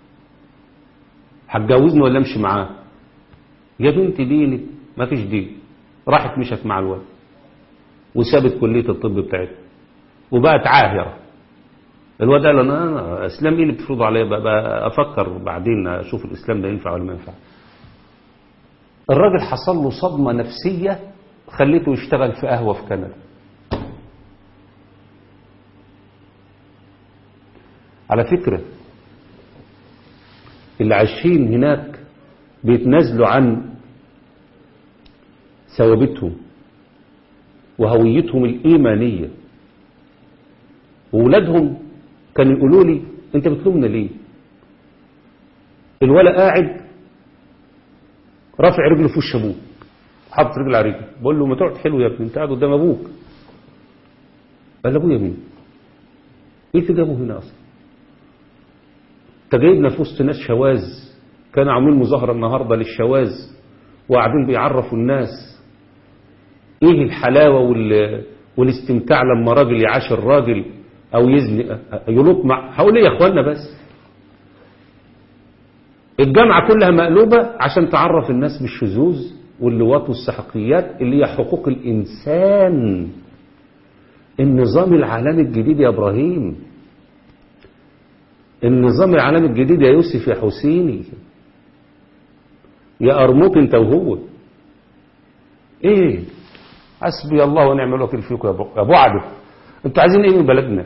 هتجوزني ولا امشي معاه يا بنت ديني ما فيش دين راحت مشت مع الواد وسابت كلية الطب بتاعتها وبقت عاهرة الواد قال انا أنا اسلام ايه اللي بتفرضه عليا بقى, بقى افكر بعدين اشوف الاسلام ده ينفع ولا ما ينفع الراجل حصل له صدمة نفسية خليته يشتغل في قهوة في كندا على فكرة اللي عايشين هناك بيتنازلوا عن ثوابتهم وهويتهم الإيمانية وولادهم كانوا يقولوا لي انت بتلومنا ليه الولا قاعد رافع رجله في وش ابوه حاطط رجل على رجله بقول له ما تقعد حلو يا ابني انت قاعد قدام ابوك قال ابويا مين ايه اللي جابه هنا اصلا انت جايبنا في وسط ناس شواذ كانوا عاملين مظاهره النهارده للشواذ وقاعدين بيعرفوا الناس ايه الحلاوه وال... والاستمتاع لما راجل يعاشر راجل او يزني يلوط مع هقول ايه يا اخوانا بس الجامعه كلها مقلوبه عشان تعرف الناس بالشذوذ واللواط والسحقيات اللي هي حقوق الانسان النظام العالمي الجديد يا ابراهيم النظام العالمي الجديد يا يوسف يا حسيني يا أرموط انت وهو ايه حسبي الله ونعم الوكيل فيكم يا ابو- يا ابو عدو انتوا عايزين ايه من بلدنا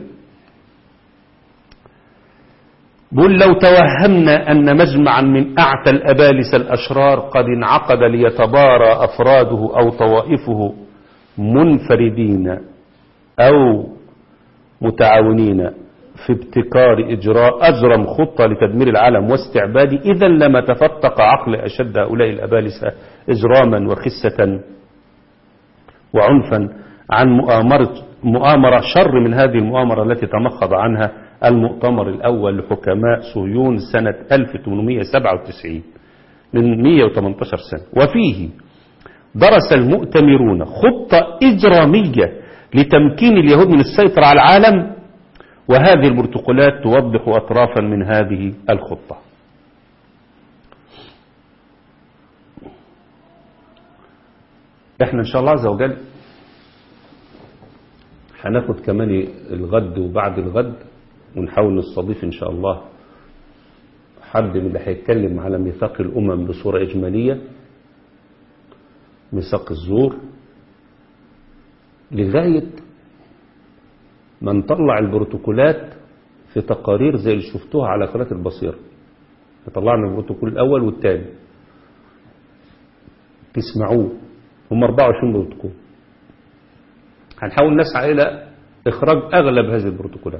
بقول لو توهمنا أن مجمعا من أعتى الأبالسة الأشرار قد انعقد ليتبارى أفراده أو طوائفه منفردين أو متعاونين في ابتكار إجراء أجرم خطة لتدمير العالم واستعباده إذا لما تفتق عقل أشد هؤلاء الأبالسة إجراما وخسة وعنفا عن مؤامرة, مؤامرة شر من هذه المؤامرة التي تمخض عنها المؤتمر الأول لحكماء صهيون سنة 1897 من 118 سنة وفيه درس المؤتمرون خطة إجرامية لتمكين اليهود من السيطرة على العالم وهذه البروتوكولات توضح أطرافا من هذه الخطة احنا ان شاء الله عز وجل هناخد كمان الغد وبعد الغد ونحاول نستضيف ان شاء الله حد من اللي هيتكلم على ميثاق الامم بصورة اجمالية ميثاق الزور لغاية ما نطلع البروتوكولات في تقارير زي اللي شفتوها على قناة البصيرة طلعنا البروتوكول الأول والثاني تسمعوه هم 24 بروتوكول هنحاول نسعى إلى إخراج أغلب هذه البروتوكولات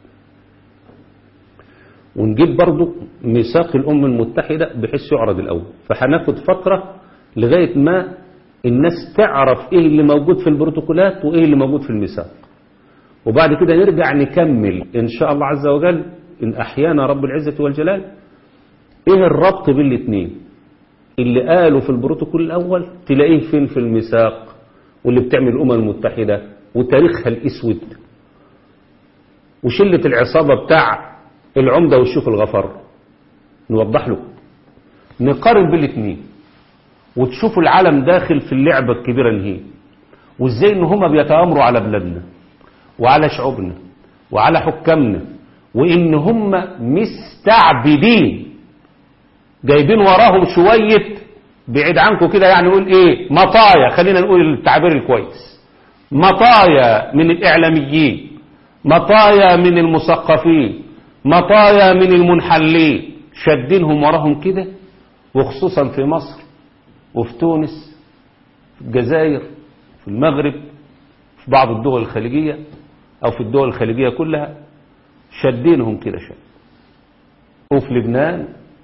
ونجيب برضو ميثاق الأمم المتحدة بحيث يعرض الأول فهناخد فترة لغاية ما الناس تعرف إيه اللي موجود في البروتوكولات وإيه اللي موجود في الميثاق وبعد كده نرجع نكمل إن شاء الله عز وجل إن أحيانا رب العزة والجلال إيه الربط بين الاثنين اللي قالوا في البروتوكول الأول تلاقيه فين في الميثاق واللي بتعمل الأمم المتحدة وتاريخها الإسود وشلة العصابة بتاع العمدة والشيخ الغفر نوضح له نقارن بين الاثنين وتشوفوا العالم داخل في اللعبة الكبيرة اللي هي وازاي ان هما بيتآمروا على بلادنا وعلى شعوبنا وعلى حكامنا وان هم مستعبدين جايبين وراهم شوية بعيد عنكم كده يعني نقول ايه مطايا خلينا نقول التعبير الكويس مطايا من الاعلاميين مطايا من المثقفين مطايا من المنحلين شادينهم وراهم كده وخصوصا في مصر وفي تونس في الجزائر في المغرب في بعض الدول الخليجية أو في الدول الخليجية كلها شادينهم كده شد وفي لبنان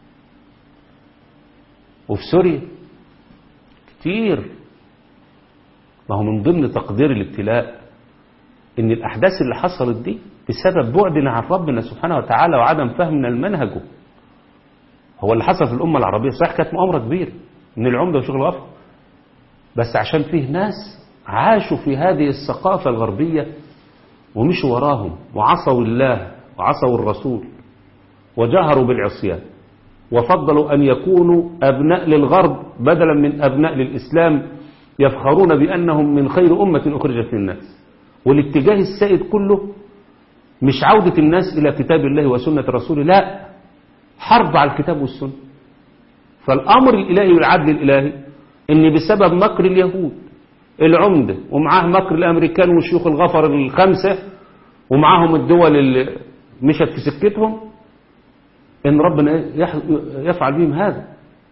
وفي سوريا كتير ما هو من ضمن تقدير الابتلاء ان الأحداث اللي حصلت دي بسبب بعدنا عن ربنا سبحانه وتعالى وعدم فهمنا المنهجه هو اللي حصل في الأمة العربية صحيح كانت مؤامرة كبيرة من العمدة وشغل غفر بس عشان فيه ناس عاشوا في هذه الثقافة الغربية ومشوا وراهم وعصوا الله وعصوا الرسول وجهروا بالعصيان وفضلوا أن يكونوا أبناء للغرب بدلا من أبناء للإسلام يفخرون بأنهم من خير أمة أخرجت للناس والاتجاه السائد كله مش عودة الناس إلى كتاب الله وسنة رسوله لا حرب على الكتاب والسنة فالأمر الإلهي والعدل الإلهي إن بسبب مكر اليهود العمدة ومعاه مكر الأمريكان والشيوخ الغفر الخمسة ومعاهم الدول اللي مشت في سكتهم إن ربنا يفعل بهم هذا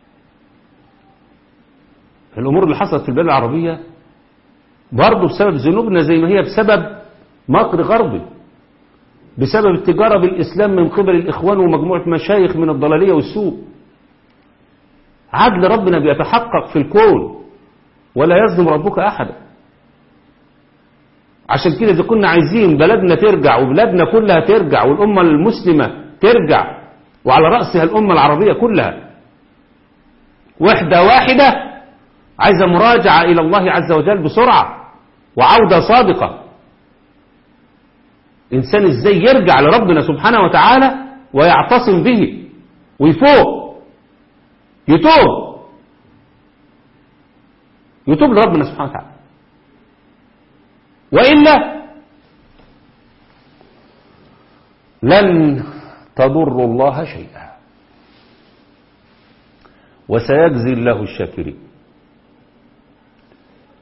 الأمور اللي حصلت في البلاد العربية برضه بسبب ذنوبنا زي ما هي بسبب مكر غربي بسبب التجارة بالإسلام من قبل الإخوان ومجموعة مشايخ من الضلالية والسوء عدل ربنا بيتحقق في الكون ولا يظلم ربك أحدا عشان كده إذا كنا عايزين بلدنا ترجع وبلادنا كلها ترجع والأمة المسلمة ترجع وعلى رأسها الأمة العربية كلها وحدة واحدة عايزة مراجعة إلى الله عز وجل بسرعة وعودة صادقة إنسان إزاي يرجع لربنا سبحانه وتعالى ويعتصم به ويفوق يتوب يتوب لربنا سبحانه وتعالى وإلا لن تضر الله شيئا وسيجزي الله الشاكرين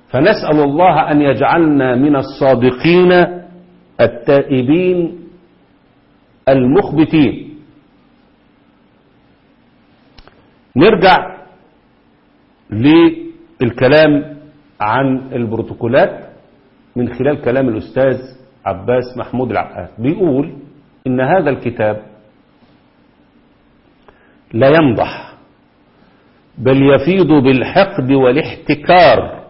فنسأل الله أن يجعلنا من الصادقين التائبين المخبتين نرجع للكلام عن البروتوكولات من خلال كلام الأستاذ عباس محمود العقاد بيقول إن هذا الكتاب لا يمضح بل يفيض بالحقد والاحتكار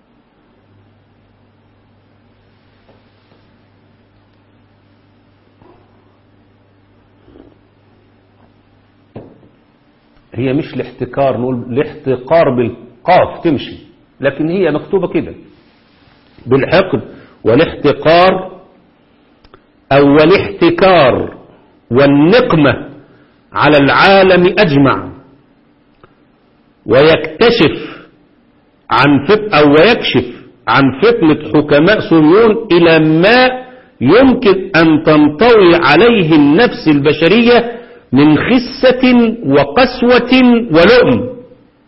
هي مش الاحتكار نقول الاحتقار بالقاف تمشي لكن هي مكتوبة كده بالحقد والاحتقار أو والاحتكار والنقمة على العالم أجمع ويكتشف عن فت أو ويكشف عن فتنة حكماء صهيون إلى ما يمكن أن تنطوي عليه النفس البشرية من خسة وقسوة ولؤم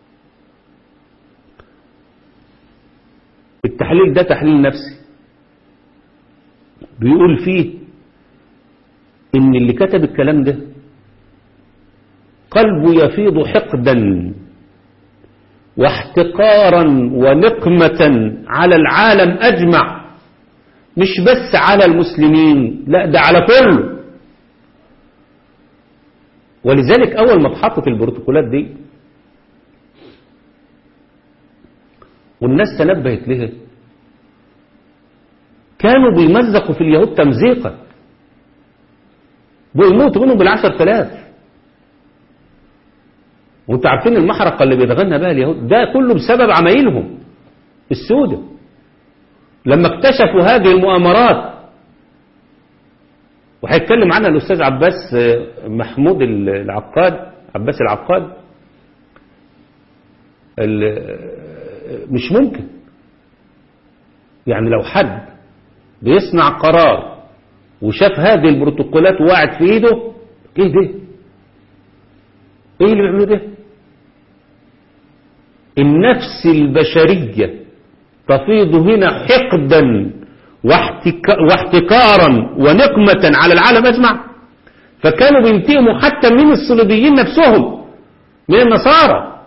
التحليل ده تحليل نفسي بيقول فيه ان اللي كتب الكلام ده قلبه يفيض حقدا واحتقارا ونقمة على العالم أجمع مش بس على المسلمين لا ده على كله ولذلك أول ما اتحطت البروتوكولات دي والناس تنبهت لها كانوا بيمزقوا في اليهود تمزيقا بيموتوا منهم بالعشر تلاف وانتوا عارفين المحرقة اللي بيتغنى بها اليهود ده كله بسبب عمايلهم السودة لما اكتشفوا هذه المؤامرات وهيتكلم عنها الأستاذ عباس محمود العقاد عباس العقاد مش ممكن يعني لو حد بيصنع قرار وشاف هذه البروتوكولات وقعت في ايده ايه ده ايه اللي بيعملوه ده النفس البشرية تفيض هنا حقدا واحتكارا ونقمة على العالم أجمع فكانوا بينتقموا حتى من الصليبيين نفسهم من النصارى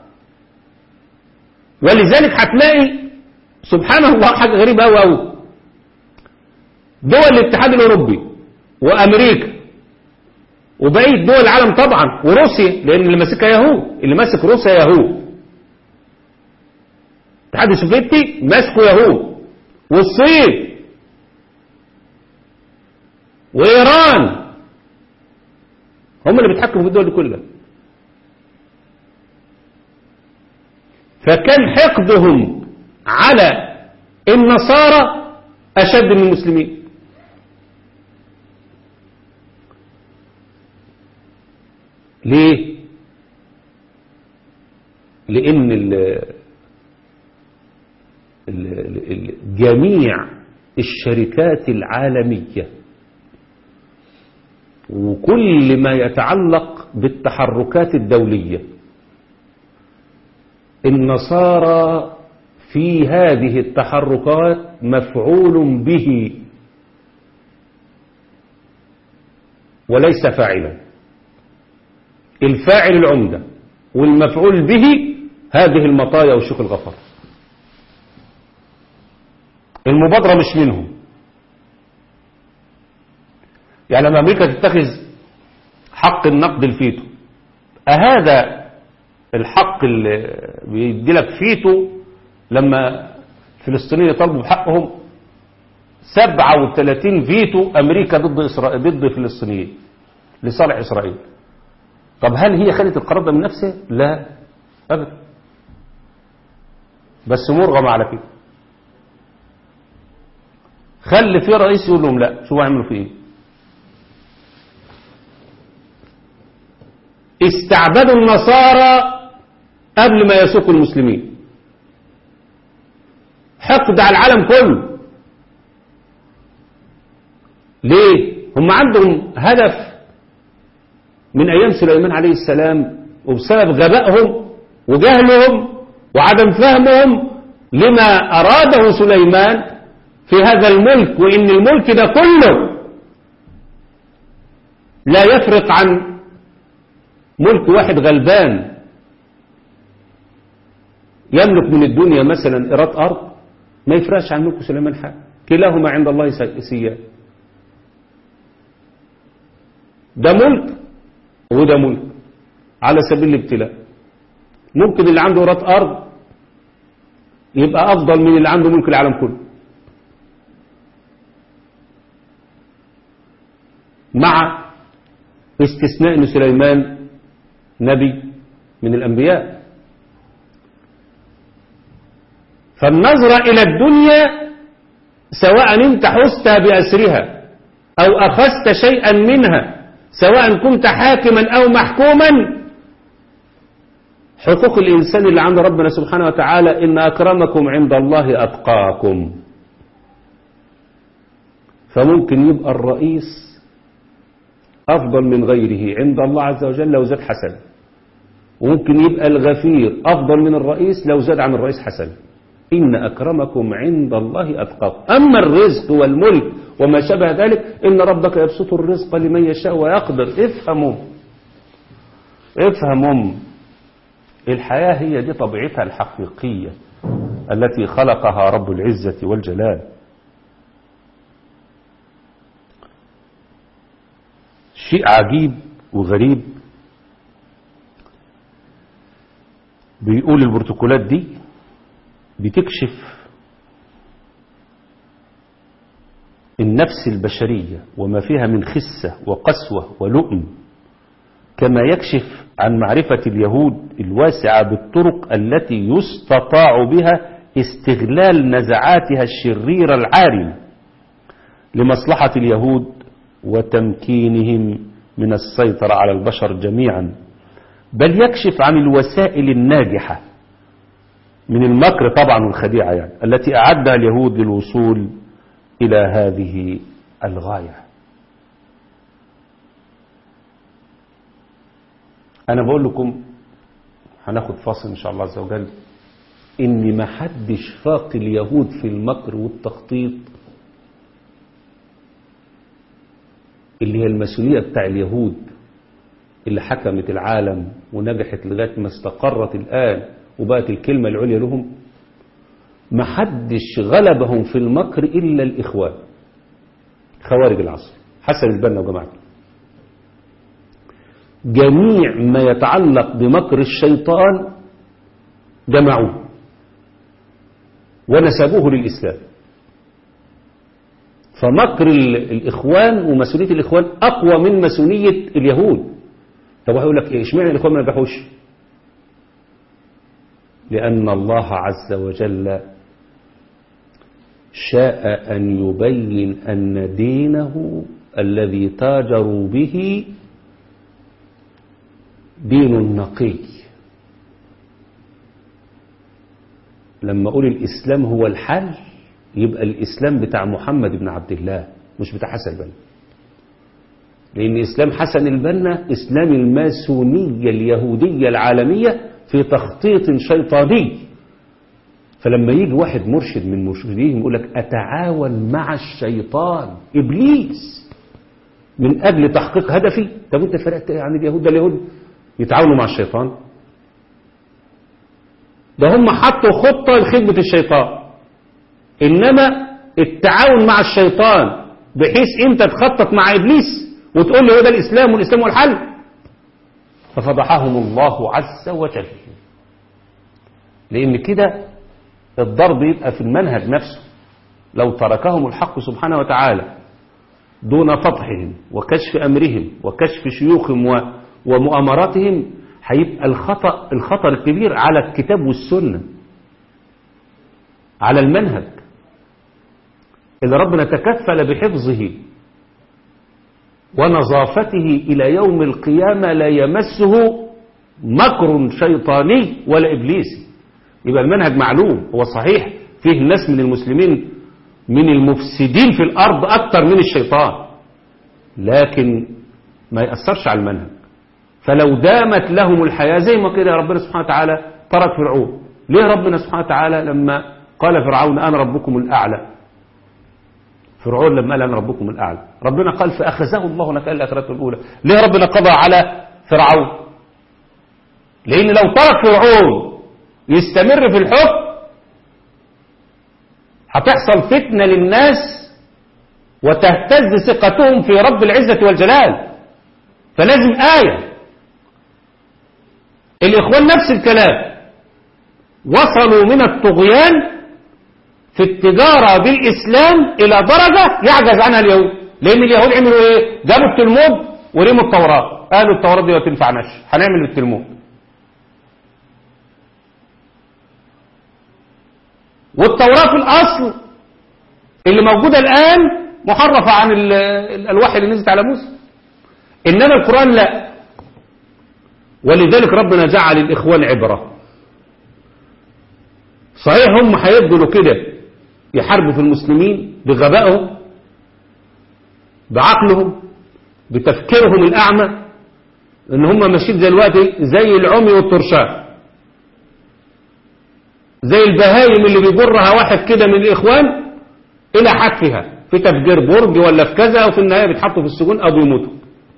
ولذلك هتلاقي سبحان الله حاجة غريبة أوي أوي دول الاتحاد الأوروبي وأمريكا وبقية دول العالم طبعا وروسيا لأن اللي ماسكها يهود اللي ماسك روسيا يهود الاتحاد السوفيتي ماسكه يهود والصين وإيران هم اللي بيتحكموا في الدول دي كلها فكان حقدهم على النصارى أشد من المسلمين ليه لأن ال ال ال جميع الشركات العالمية وكل ما يتعلق بالتحركات الدولية النصارى في هذه التحركات مفعول به وليس فاعلا الفاعل العمدة والمفعول به هذه المطايا والشيخ الغفر المبادرة مش منهم يعني لما أمريكا تتخذ حق النقد الفيتو أهذا الحق اللي بيدي لك فيتو لما الفلسطينيين يطالبوا بحقهم 37 فيتو أمريكا ضد إسرائيل ضد الفلسطينيين لصالح إسرائيل طب هل هي خدت القرار ده من نفسها؟ لا أبدا بس مرغمة على كده خلي في رئيس يقول لهم لا شو هيعملوا في ايه استعبدوا النصارى قبل ما يسوقوا المسلمين حقد على العالم كله ليه هم عندهم هدف من ايام سليمان عليه السلام وبسبب غبائهم وجهلهم وعدم فهمهم لما أراده سليمان في هذا الملك وإن الملك ده كله لا يفرق عن ملك واحد غلبان يملك من الدنيا مثلا إيراد أرض ما يفرقش عن ملك سليمان حاجة كلاهما عند الله سيئة ده ملك وده ملك على سبيل الابتلاء ممكن اللي عنده إيراد أرض يبقى أفضل من اللي عنده ملك العالم كله مع استثناء ان سليمان نبي من الأنبياء فالنظرة إلى الدنيا سواء انت حست بأسرها أو أخذت شيئا منها سواء كنت حاكما أو محكوما حقوق الإنسان اللي عند ربنا سبحانه وتعالى إن أكرمكم عند الله أتقاكم فممكن يبقى الرئيس أفضل من غيره عند الله عز وجل لو زاد حسن وممكن يبقى الغفير أفضل من الرئيس لو زاد عن الرئيس حسن إن أكرمكم عند الله أتقاكم أما الرزق والملك وما شابه ذلك إن ربك يبسط الرزق لمن يشاء ويقدر افهموا افهموا الحياة هي دي طبيعتها الحقيقية التي خلقها رب العزة والجلال شيء عجيب وغريب بيقول البروتوكولات دي بتكشف النفس البشرية وما فيها من خسة وقسوة ولؤم كما يكشف عن معرفة اليهود الواسعة بالطرق التي يستطاع بها استغلال نزعاتها الشريرة العارمة لمصلحة اليهود وتمكينهم من السيطرة على البشر جميعا بل يكشف عن الوسائل الناجحة من المكر طبعا والخديعة يعني التي أعدها اليهود للوصول إلى هذه الغاية أنا بقول لكم هناخد فاصل إن شاء الله عز وجل إن ما حدش فاق اليهود في المكر والتخطيط اللي هي الماسونية بتاع اليهود اللي حكمت العالم ونجحت لغاية ما استقرت الآن وبقت الكلمة العليا لهم ما حدش غلبهم في المكر إلا الإخوان خوارج العصر حسن البنا وجماعته جميع ما يتعلق بمكر الشيطان جمعوه ونسبوه للإسلام فمكر الإخوان وماسونية الإخوان أقوى من ماسونية اليهود طب هيقول لك إيه اشمعنى الإخوان ما نجحوش لأن الله عز وجل شاء أن يبين أن دينه الذي تاجروا به دين نقي لما أقول الإسلام هو الحل يبقى الإسلام بتاع محمد بن عبد الله مش بتاع حسن البنا لأن إسلام حسن البنا إسلام الماسونية اليهودية العالمية في تخطيط شيطاني فلما يجي واحد مرشد من مرشديهم يقول لك أتعاون مع الشيطان إبليس من أجل تحقيق هدفي طب أنت فرقت عن اليهود ده اليهود يتعاونوا مع الشيطان ده هم حطوا خطة لخدمة الشيطان إنما التعاون مع الشيطان بحيث أنت تخطط مع إبليس وتقول له هو ده الإسلام والإسلام هو الحل ففضحهم الله عز وجل لأن كده الضرب يبقى في المنهج نفسه لو تركهم الحق سبحانه وتعالى دون فضحهم وكشف أمرهم وكشف شيوخهم ومؤامراتهم هيبقى الخطأ الخطر الكبير على الكتاب والسنة على المنهج اللي ربنا تكفل بحفظه ونظافته إلى يوم القيامة لا يمسه مكر شيطاني ولا إبليسي يبقى المنهج معلوم هو صحيح فيه ناس من المسلمين من المفسدين في الأرض أكتر من الشيطان لكن ما يأثرش على المنهج فلو دامت لهم الحياة زي ما كده ربنا سبحانه وتعالى ترك فرعون ليه ربنا سبحانه وتعالى لما قال فرعون أنا ربكم الأعلى فرعون لما قال أنا ربكم الأعلى ربنا قال فأخذه الله نكال الآخرة الأولى ليه ربنا قضى على فرعون لأن لو ترك فرعون يستمر في الحكم هتحصل فتنة للناس وتهتز ثقتهم في رب العزة والجلال فلازم آية الإخوان نفس الكلام وصلوا من الطغيان في التجارة بالإسلام إلى درجة يعجز عنها اليهود لأن اليهود عملوا إيه جابوا التلمود ورموا التوراة قالوا التوراة دي ما تنفعناش هنعمل بالتلمود والتوراة في الأصل اللي موجودة الآن محرفة عن الألواح اللي نزلت على موسى إنما القرآن لا ولذلك ربنا جعل الإخوان عبرة صحيح هم هيفضلوا كده يحاربوا في المسلمين بغبائهم بعقلهم بتفكيرهم الأعمى إن هم ماشيين دلوقتي زي العمي والطرشان زي البهايم اللي بيجرها واحد كده من الإخوان إلى حتفها في تفجير برج ولا في كذا وفي النهاية بيتحطوا في السجون أو بيموتوا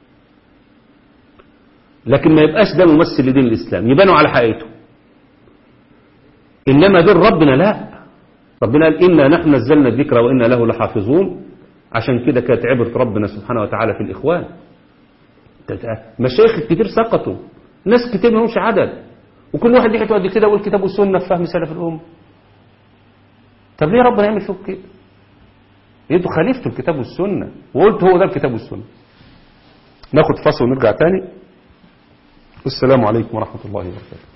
لكن ما يبقاش ده ممثل لدين الإسلام يبانوا على حقيقته إنما دين ربنا لا ربنا قال إنا نحن نزلنا الذكر وإنا له لحافظون عشان كده كانت عبرة ربنا سبحانه وتعالى في الإخوان مشايخ كتير سقطوا ناس كتير ما همش عدد وكل واحد يحكي قد كده يقول كتاب والسنة في فهم سلف الأمة طب ليه ربنا يعمل فيكم كده انتوا خالفتوا الكتاب والسنة وقلت هو ده الكتاب والسنة ناخد فصل ونرجع تاني والسلام عليكم ورحمة الله وبركاته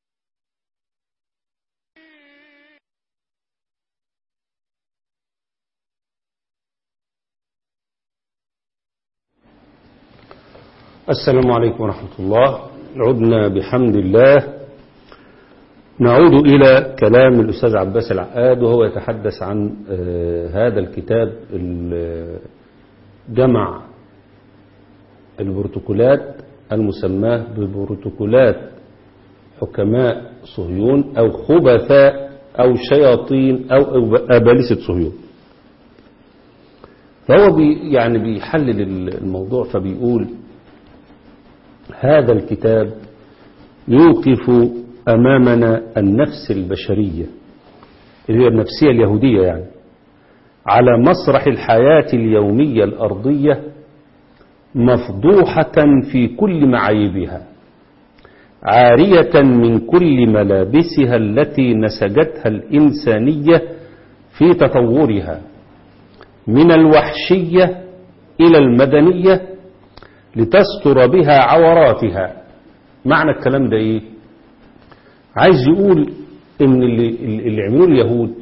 السلام عليكم ورحمة الله عدنا بحمد الله نعود إلى كلام الأستاذ عباس العقاد وهو يتحدث عن هذا الكتاب جمع البروتوكولات المسماه ببروتوكولات حكماء صهيون أو خبثاء أو شياطين أو أبالسة صهيون فهو بي يعني بيحلل الموضوع فبيقول هذا الكتاب يوقف أمامنا النفس البشرية اللي هي النفسية اليهودية يعني على مسرح الحياة اليومية الأرضية مفضوحة في كل معايبها عارية من كل ملابسها التي نسجتها الإنسانية في تطورها من الوحشية إلى المدنية لتستر بها عوراتها معنى الكلام ده ايه عايز يقول ان اللي, اللي عملوه اليهود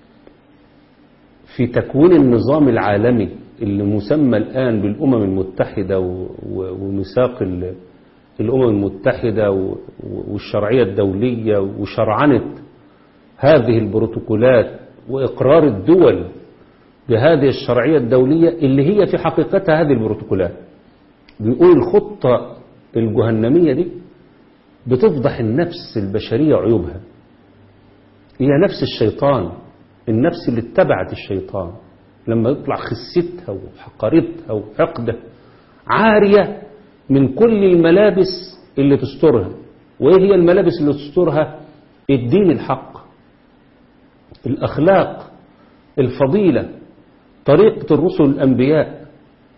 في تكوين النظام العالمي اللي مسمى الآن بالأمم المتحدة وميثاق الأمم المتحدة والشرعية الدولية وشرعنة هذه البروتوكولات وإقرار الدول بهذه الشرعية الدولية اللي هي في حقيقتها هذه البروتوكولات بيقول الخطة الجهنمية دي بتفضح النفس البشرية عيوبها هي نفس الشيطان النفس اللي اتبعت الشيطان لما يطلع خستها وحقارتها وحقدها عارية من كل الملابس اللي تسترها وإيه هي الملابس اللي تسترها الدين الحق الأخلاق الفضيلة طريقة الرسل الأنبياء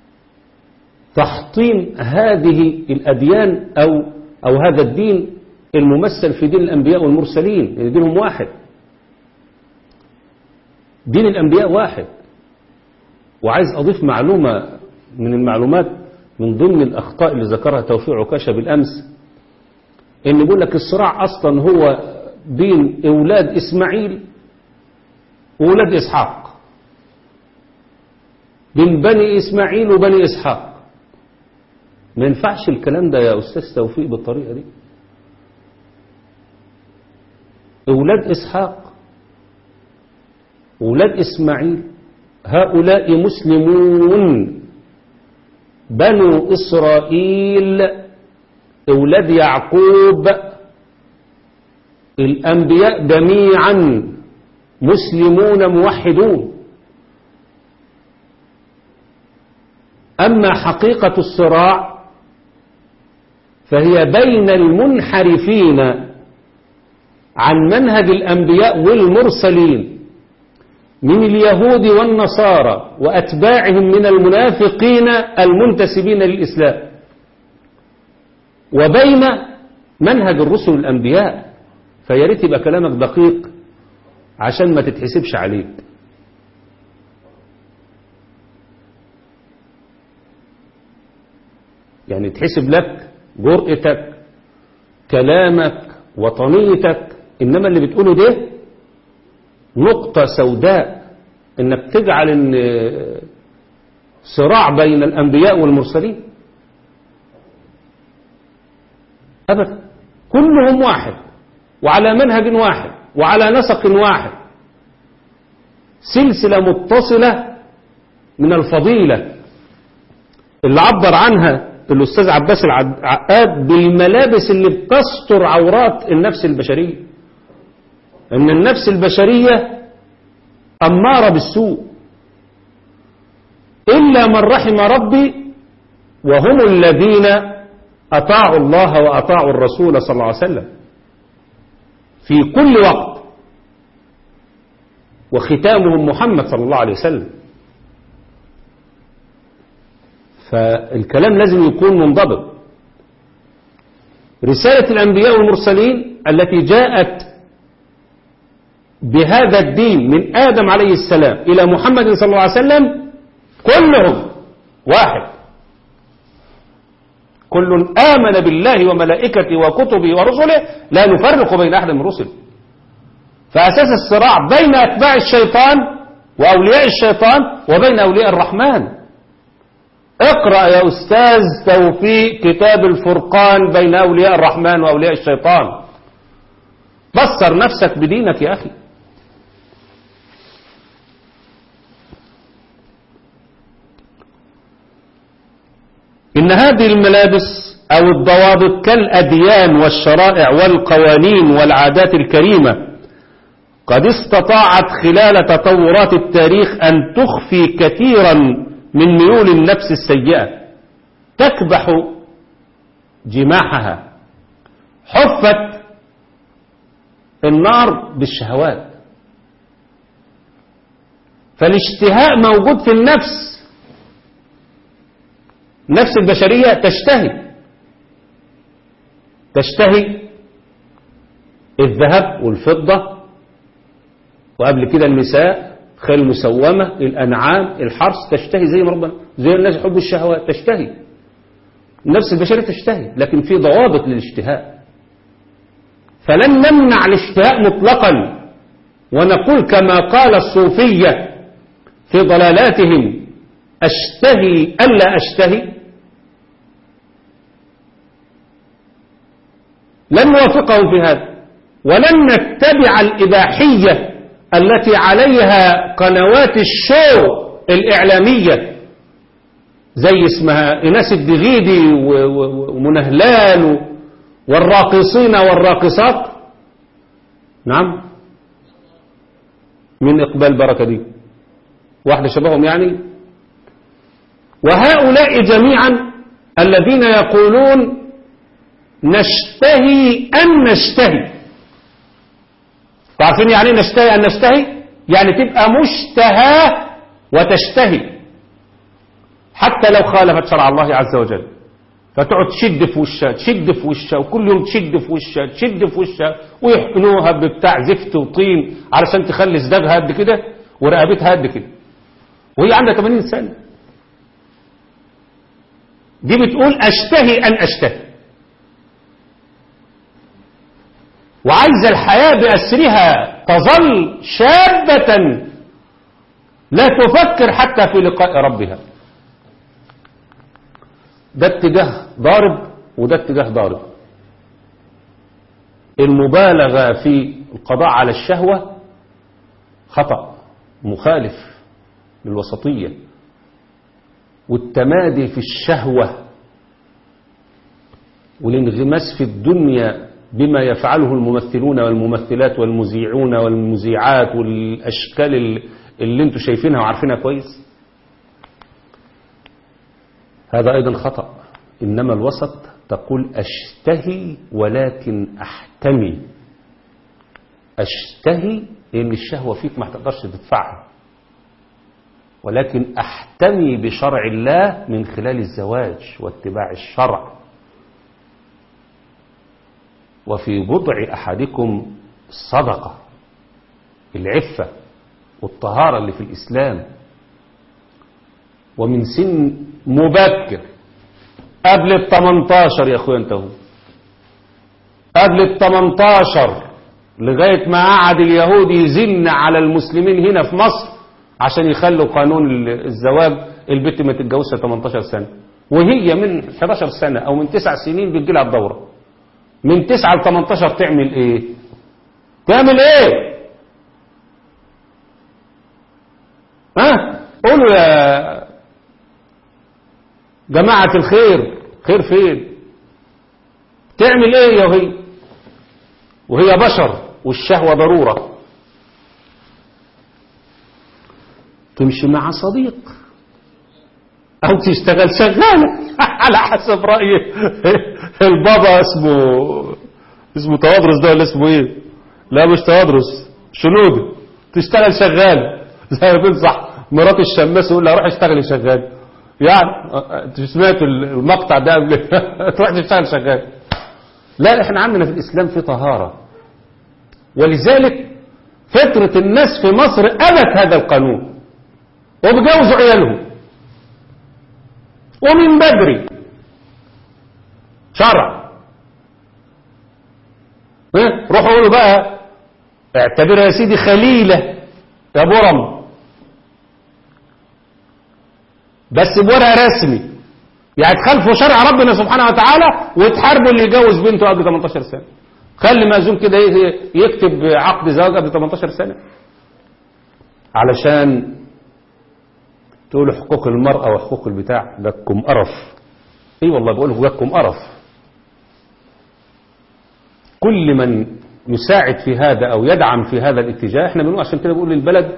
تحطيم هذه الأديان أو, أو هذا الدين الممثل في دين الأنبياء والمرسلين يعني دينهم واحد دين الأنبياء واحد وعايز أضيف معلومة من المعلومات من ضمن الأخطاء اللي ذكرها توفيق عكاشة بالأمس إن يقول لك الصراع أصلا هو بين أولاد إسماعيل وأولاد إسحاق بين بني إسماعيل وبني إسحاق ما ينفعش الكلام ده يا أستاذ توفيق بالطريقة دي أولاد إسحاق أولاد إسماعيل هؤلاء مسلمون بنو إسرائيل أولاد يعقوب الأنبياء جميعا مسلمون موحدون أما حقيقة الصراع فهي بين المنحرفين عن منهج الأنبياء والمرسلين من اليهود والنصارى وأتباعهم من المنافقين المنتسبين للإسلام وبين منهج الرسل الأنبياء فياريت يبقى كلامك دقيق عشان ما تتحسبش عليك يعني تحسب لك جرأتك كلامك وطنيتك إنما اللي بتقوله ده نقطة سوداء إنك تجعل إن صراع بين الأنبياء والمرسلين أبدا كلهم واحد وعلى منهج واحد وعلى نسق واحد سلسلة متصلة من الفضيلة اللي عبر عنها الأستاذ عباس العقاد بالملابس اللي بتستر عورات النفس البشرية إن النفس البشرية أمارة بالسوء إلا من رحم ربي وهم الذين أطاعوا الله وأطاعوا الرسول صلى الله عليه وسلم في كل وقت وختامهم محمد صلى الله عليه وسلم فالكلام لازم يكون منضبط رسالة الأنبياء والمرسلين التي جاءت بهذا الدين من آدم عليه السلام إلى محمد صلى الله عليه وسلم كلهم واحد كل آمن بالله وملائكته وكتبه ورسله لا نفرق بين أحد من رسله فأساس الصراع بين أتباع الشيطان وأولياء الشيطان وبين أولياء الرحمن اقرأ يا أستاذ توفيق كتاب الفرقان بين أولياء الرحمن وأولياء الشيطان بصر نفسك بدينك يا أخي إن هذه الملابس أو الضوابط كالأديان والشرائع والقوانين والعادات الكريمة قد استطاعت خلال تطورات التاريخ أن تخفي كثيرا من ميول النفس السيئة تكبح جماحها حفت النار بالشهوات فالاشتهاء موجود في النفس النفس البشرية تشتهي تشتهي الذهب والفضة وقبل كده النساء خيل مسومة الأنعام الحرث تشتهي زي ما ربنا زي الناس يحبوا الشهوات تشتهي النفس البشرية تشتهي لكن في ضوابط للاشتهاء فلن نمنع الاشتهاء مطلقا ونقول كما قال الصوفية في ضلالاتهم أشتهي ألا أشتهي لن نوافقهم في هذا ولن نتبع الإباحية التي عليها قنوات الشو الإعلامية زي اسمها إناس الدغيدي ومنهلال والراقصين والراقصات نعم من إقبال بركة دي واحدة شبههم يعني وهؤلاء جميعا الذين يقولون نشتهي أن نشتهي تعرفين يعني نشتهي أن نشتهي يعني تبقى مشتهى وتشتهي حتى لو خالفت شرع الله عز وجل فتقعد تشد في وشها تشد في وشها وكل يوم تشد في وشها تشد في وشها ويحقنوها ببتاع زفت وطين علشان تخلي صداغها قد كده ورقبتها قد كده وهي عندها 80 سنة دي بتقول أشتهي أن أشتهي وعايزة الحياة بأسرها تظل شابة لا تفكر حتى في لقاء ربها ده اتجاه ضارب وده اتجاه ضارب المبالغة في القضاء على الشهوة خطأ مخالف للوسطية والتمادي في الشهوة والانغماس في الدنيا بما يفعله الممثلون والممثلات والمذيعون والمذيعات والأشكال ال- اللي انتم شايفينها وعارفينها كويس هذا أيضا خطأ إنما الوسط تقول أشتهي ولكن أحتمي أشتهي إن الشهوة فيك ما تقدرش تدفعها ولكن أحتمي بشرع الله من خلال الزواج واتباع الشرع وفي بضع أحدكم الصدقة العفة والطهارة اللي في الإسلام ومن سن مبكر قبل ال 18 يا اخويا انت هو قبل ال 18 لغاية ما قعد اليهود يزن على المسلمين هنا في مصر عشان يخلوا قانون ال- الزواج البت ما تتجوزش 18 سنة وهي من 11 سنة او من 9 سنين بتجي لها الدورة من 9 ل 18 تعمل ايه تعمل ايه ها قولوا يا جماعة الخير خير فين تعمل ايه يا وهي وهي بشر والشهوة ضرورة تمشي مع صديق او تشتغل شغالة على حسب رأي البابا اسمه اسمه توادرس ده ولا اسمه ايه لا مش توادرس شنود تشتغل شغال زي ما بنصح مرات الشماس يقول لها روح اشتغلي شغال يعني انت سمعت المقطع ده قبل تروح تشتغل شغال لا احنا عندنا في الاسلام في طهارة ولذلك فطرة الناس في مصر أبت هذا القانون وبجوزوا عيالهم ومن بدري شرع ها؟ روحوا قولوا بقى اعتبرها يا سيدي خليلة يا برم بس بورقة رسمي يعني تخالفوا شرع ربنا سبحانه وتعالى وتحاربوا اللي يجوز بنته قبل 18 سنة خلي مأذون كده ي- يكتب عقد زواج قبل 18 سنة علشان تقولوا حقوق المرأة وحقوق البتاع جاكم قرف اي والله بقول جاكم قرف كل من يساعد في هذا او يدعم في هذا الاتجاه احنا بنقول عشان كده بقول للبلد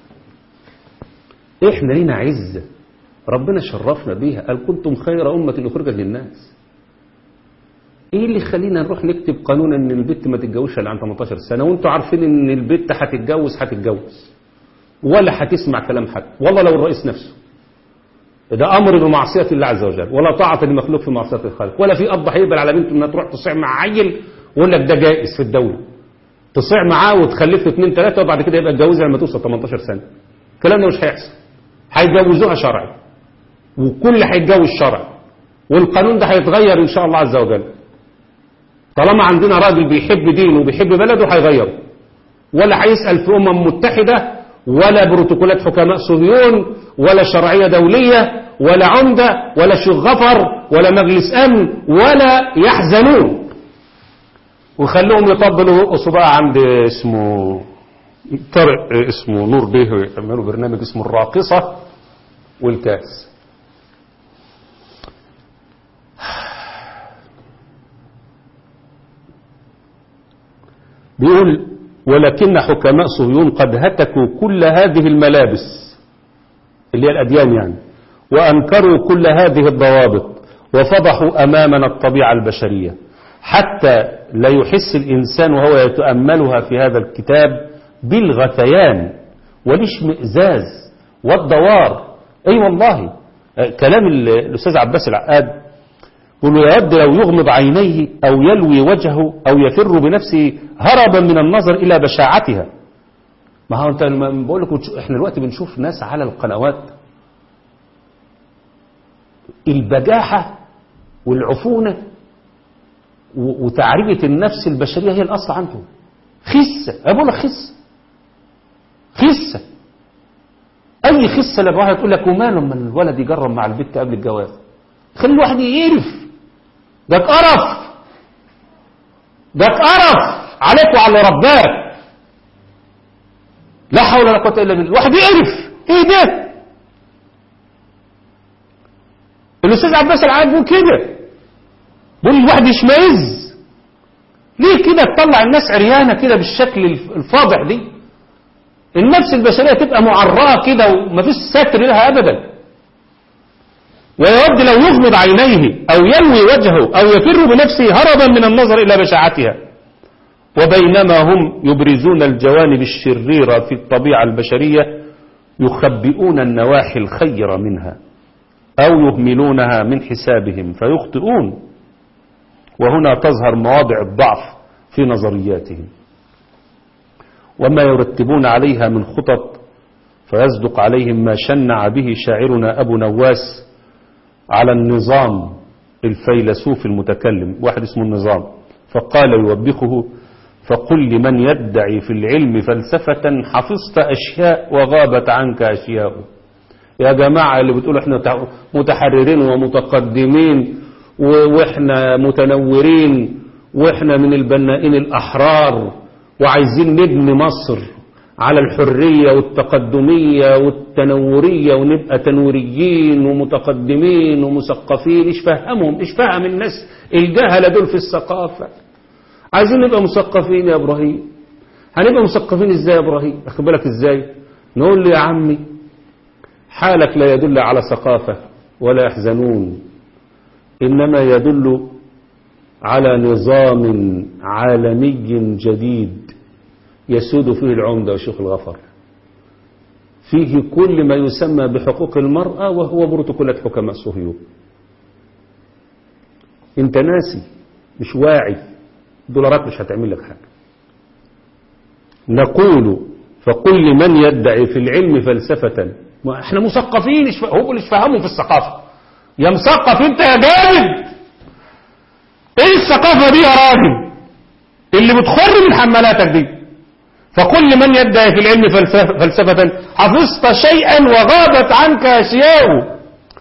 احنا لينا عزة ربنا شرفنا بيها قال كنتم خير أمة أخرجت للناس ايه اللي يخلينا نروح نكتب قانون ان البت ما تتجوزش الا عن 18 سنة وانتوا عارفين ان البت هتتجوز هتتجوز ولا هتسمع كلام حد والله لو الرئيس نفسه ده امر بمعصيه الله عز وجل ولا طاعه لمخلوق في معصيه الخالق ولا في اب هيقبل على بنته انها تروح تصيع مع عيل ويقول لك ده جائز في الدوله تصيع معاه وتخلف له اثنين ثلاثه وبعد كده يبقى اتجوزها لما توصل 18 سنه الكلام ده مش هيحصل هيجوزوها شرعي وكل هيتجوز شرعي والقانون ده هيتغير ان شاء الله عز وجل طالما عندنا راجل بيحب دينه وبيحب بلده هيغيره ولا هيسأل في أمم متحدة ولا بروتوكولات حكماء صهيون ولا شرعية دولية ولا عمدة ولا شيخ غفر ولا مجلس أمن ولا يحزنون وخلوهم يطبلوا ويرقصوا بقى عند اسمه طارق اسمه نور بيه يعملوا برنامج اسمه الراقصة والكاس بيقول ولكن حكماء صهيون قد هتكوا كل هذه الملابس اللي هي الأديان يعني وأنكروا كل هذه الضوابط وفضحوا أمامنا الطبيعة البشرية حتى لا يحس الإنسان وهو يتأملها في هذا الكتاب بالغثيان والاشمئزاز والدوار أي والله آه، كلام ال- الأستاذ عباس العقاد يقول له يود لو يغمض عينيه أو يلوي وجهه أو يفر بنفسه هربا من النظر إلى بشاعتها ما هو أنت لما بقول لكم إحنا دلوقتي بنشوف ناس على القنوات البجاحة والعفونة و- وتعرية النفس البشرية هي الأصل عندهم خسة أنا بقول لك خسة خسة أي خسة لما تقول لك وما لما الولد يجرب مع البت قبل الجواز خلي الواحد يقرف ده قرف ده قرف عليك وعلى رباك لا حول ولا قوة إلا بالله الواحد يقرف إيه ده الأستاذ عباس العاد بيقول كده بيقول الواحد يشمئز ليه كده تطلع الناس عريانة كده بالشكل الفاضح دي النفس البشرية تبقى معراه كده ومفيش ستر لها أبدا ويود لو يغمض عينيه أو يلوي وجهه أو يفر بنفسه هربا من النظر إلى بشاعتها وبينما هم يبرزون الجوانب الشريرة في الطبيعة البشرية يخبئون النواحي الخير منها أو يهملونها من حسابهم فيخطئون وهنا تظهر مواضع الضعف في نظرياتهم وما يرتبون عليها من خطط فيصدق عليهم ما شنع به شاعرنا أبو نواس على النظام الفيلسوف المتكلم واحد اسمه النظام فقال يوبخه فقل لمن يدعي في العلم فلسفة حفظت أشياء وغابت عنك أشياء يا جماعة اللي بتقولوا احنا متحررين ومتقدمين واحنا متنورين واحنا من البنائين الأحرار وعايزين نبني مصر على الحرية والتقدمية والتنورية ونبقى تنوريين ومتقدمين ومثقفين ايش فهمهم ايش فهم الناس الجهلة دول في الثقافة عايزين نبقى مثقفين يا ابراهيم هنبقى مثقفين ازاي يا ابراهيم اخد بالك ازاي نقول له يا عمي حالك لا يدل على ثقافة ولا يحزنون إنما يدل على نظام عالمي جديد يسود فيه العمدة وشيخ الغفر فيه كل ما يسمى بحقوق المرأة وهو بروتوكولات حكماء صهيون انت ناسي مش واعي دولارات مش هتعمل لك حاجة نقول فقل لمن يدعي في العلم فلسفة ما احنا مثقفين هو اللي فهموا في الثقافة يا مثقف انت يا جامد ايه الثقافة دي يا راجل اللي بتخر من حمالاتك دي فقل لمن يدعي في العلم فلسفة حفظت شيئا وغابت عنك أشياء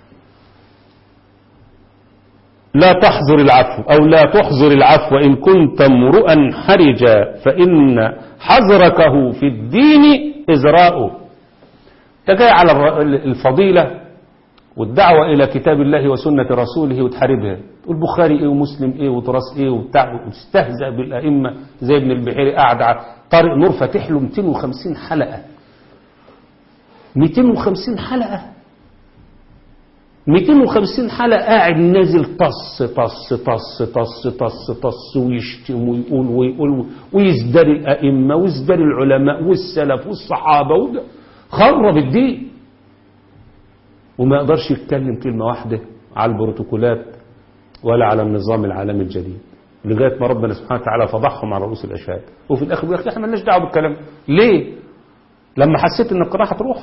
لا تحظر العفو أو لا تحظر العفو إن كنت امرؤا حرجا فإن حظركه في الدين إزراء تجاي على الفضيلة والدعوة إلى كتاب الله وسنة رسوله وتحاربها تقول بخاري إيه ومسلم إيه وتراث إيه وبتاع وتستهزأ بالأئمة زي ابن البحيري قاعد على طارق نور فاتح له 250 حلقة 250 حلقة 250 حلقة قاعد نازل طص طص طص طص طص طص ويشتم ويقول ويقول ويزدري الأئمة ويزدري العلماء والسلف والصحابة وده خرب الدين وما يقدرش يتكلم كلمة واحدة على البروتوكولات ولا على النظام العالمي الجديد لغاية ما ربنا سبحانه وتعالى فضحهم على رؤوس الأشهاد وفي الآخر بيقول احنا مالناش دعوة بالكلام ليه؟ لما حسيت ان القراءة هتروح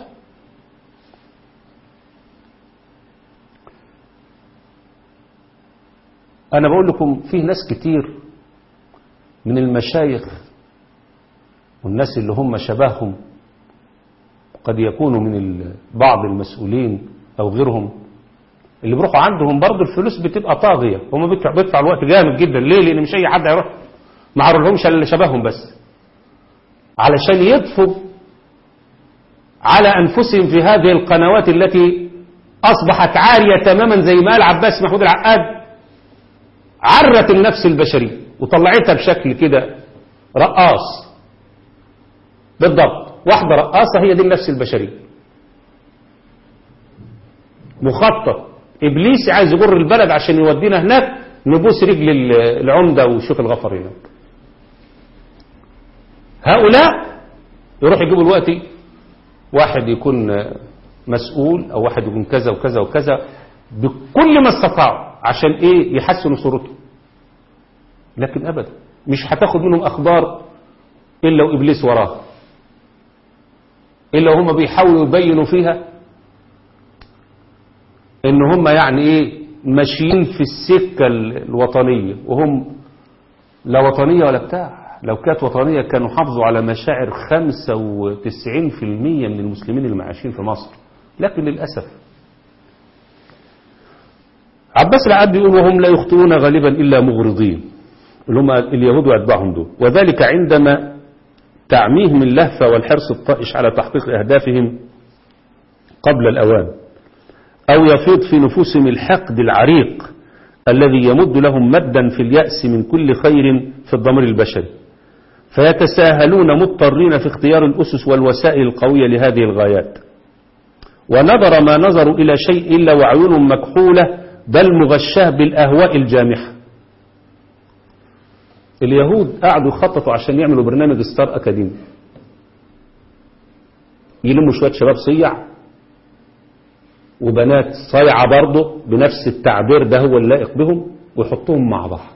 أنا بقول لكم فيه ناس كتير من المشايخ والناس اللي هم شبههم قد يكونوا من بعض المسؤولين أو غيرهم اللي بيروحوا عندهم برضه الفلوس بتبقى طاغية هم بيدفع بيدفع الوقت جامد جدا ليه لأن مش أي حد هيروح ما لهمش اللي شبههم بس علشان يطفوا على أنفسهم في هذه القنوات التي أصبحت عارية تماما زي ما قال عباس محمود العقاد عرت النفس البشرية وطلعتها بشكل كده رقاص بالضبط واحدة رقاصة هي دي النفس البشرية مخطط إبليس عايز يجر البلد عشان يودينا هناك نبوس رجل العمدة وشوف الغفر هناك هؤلاء يروح يجيبوا الوقت واحد يكون مسؤول أو واحد يكون كذا وكذا وكذا بكل ما استطاعوا عشان ايه يحسنوا صورته لكن ابدا مش هتاخد منهم اخبار الا وابليس وراه الا وهم بيحاولوا يبينوا فيها ان هم يعني ايه ماشيين في السكة الوطنية وهم لا وطنية ولا بتاع لو كانت وطنية كانوا حافظوا على مشاعر 95% من المسلمين اللي عايشين في مصر لكن للأسف عباس العقاد بيقول وهم لا يخطئون غالبا إلا مغرضين اللي هم اليهود وأتباعهم دول وذلك عندما تعميهم اللهفة والحرص الطائش على تحقيق أهدافهم قبل الأوان أو يفيض في نفوسهم الحقد العريق الذي يمد لهم مدا في اليأس من كل خير في الضمير البشري فيتساهلون مضطرين في اختيار الأسس والوسائل القوية لهذه الغايات ونظر ما نظروا إلى شيء إلا وعيون مكحولة بل مغشاه بالأهواء الجامحة اليهود قعدوا يخططوا عشان يعملوا برنامج ستار أكاديمي يلموا شوية شباب صيع وبنات صايعة برضه بنفس التعبير ده هو اللائق بهم ويحطوهم مع بعض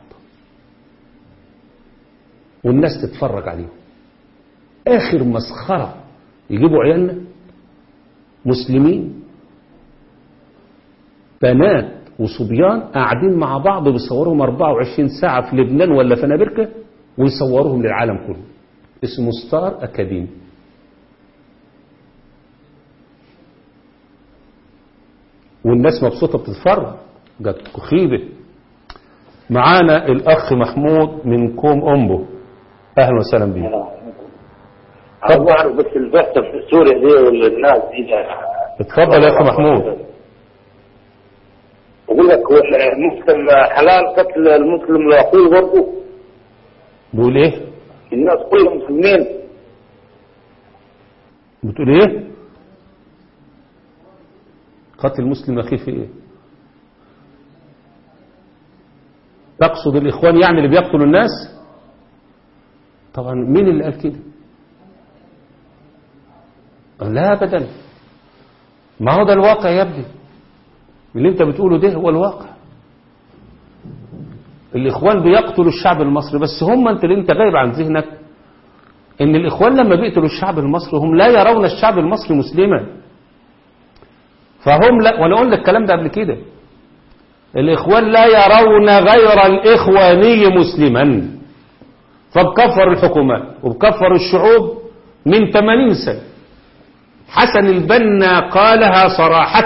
والناس تتفرج عليهم آخر مسخرة يجيبوا عيالنا مسلمين بنات وصبيان قاعدين مع بعض بيصورهم 24 ساعة في لبنان ولا في أمريكا ويصوروهم للعالم كله اسمه ستار أكاديمي والناس مبسوطة بتتفرج جت خيبة معانا الأخ محمود من كوم أمبو أهلا وسهلا بيك عاوز اعرف بس اللي بيحصل في سوريا دي والناس دي اتفضل يا أخ محمود بقول لك هو المسلم حلال قتل المسلم لاخوه برضه بيقول ايه الناس كلهم مسلمين بتقول ايه قتل المسلم اخيه في ايه تقصد الاخوان يعني اللي بيقتلوا الناس طبعا مين اللي قال كده لا ابدا ما هو ده الواقع يا ابني اللي انت بتقوله ده هو الواقع الاخوان بيقتلوا الشعب المصري بس هم انت اللي انت غايب عن ذهنك ان الاخوان لما بيقتلوا الشعب المصري هم لا يرون الشعب المصري مسلما فهم لا وانا قلنا الكلام ده قبل كده الاخوان لا يرون غير الاخواني مسلما فبكفر الحكومات وبكفر الشعوب من 80 سنه حسن البنا قالها صراحه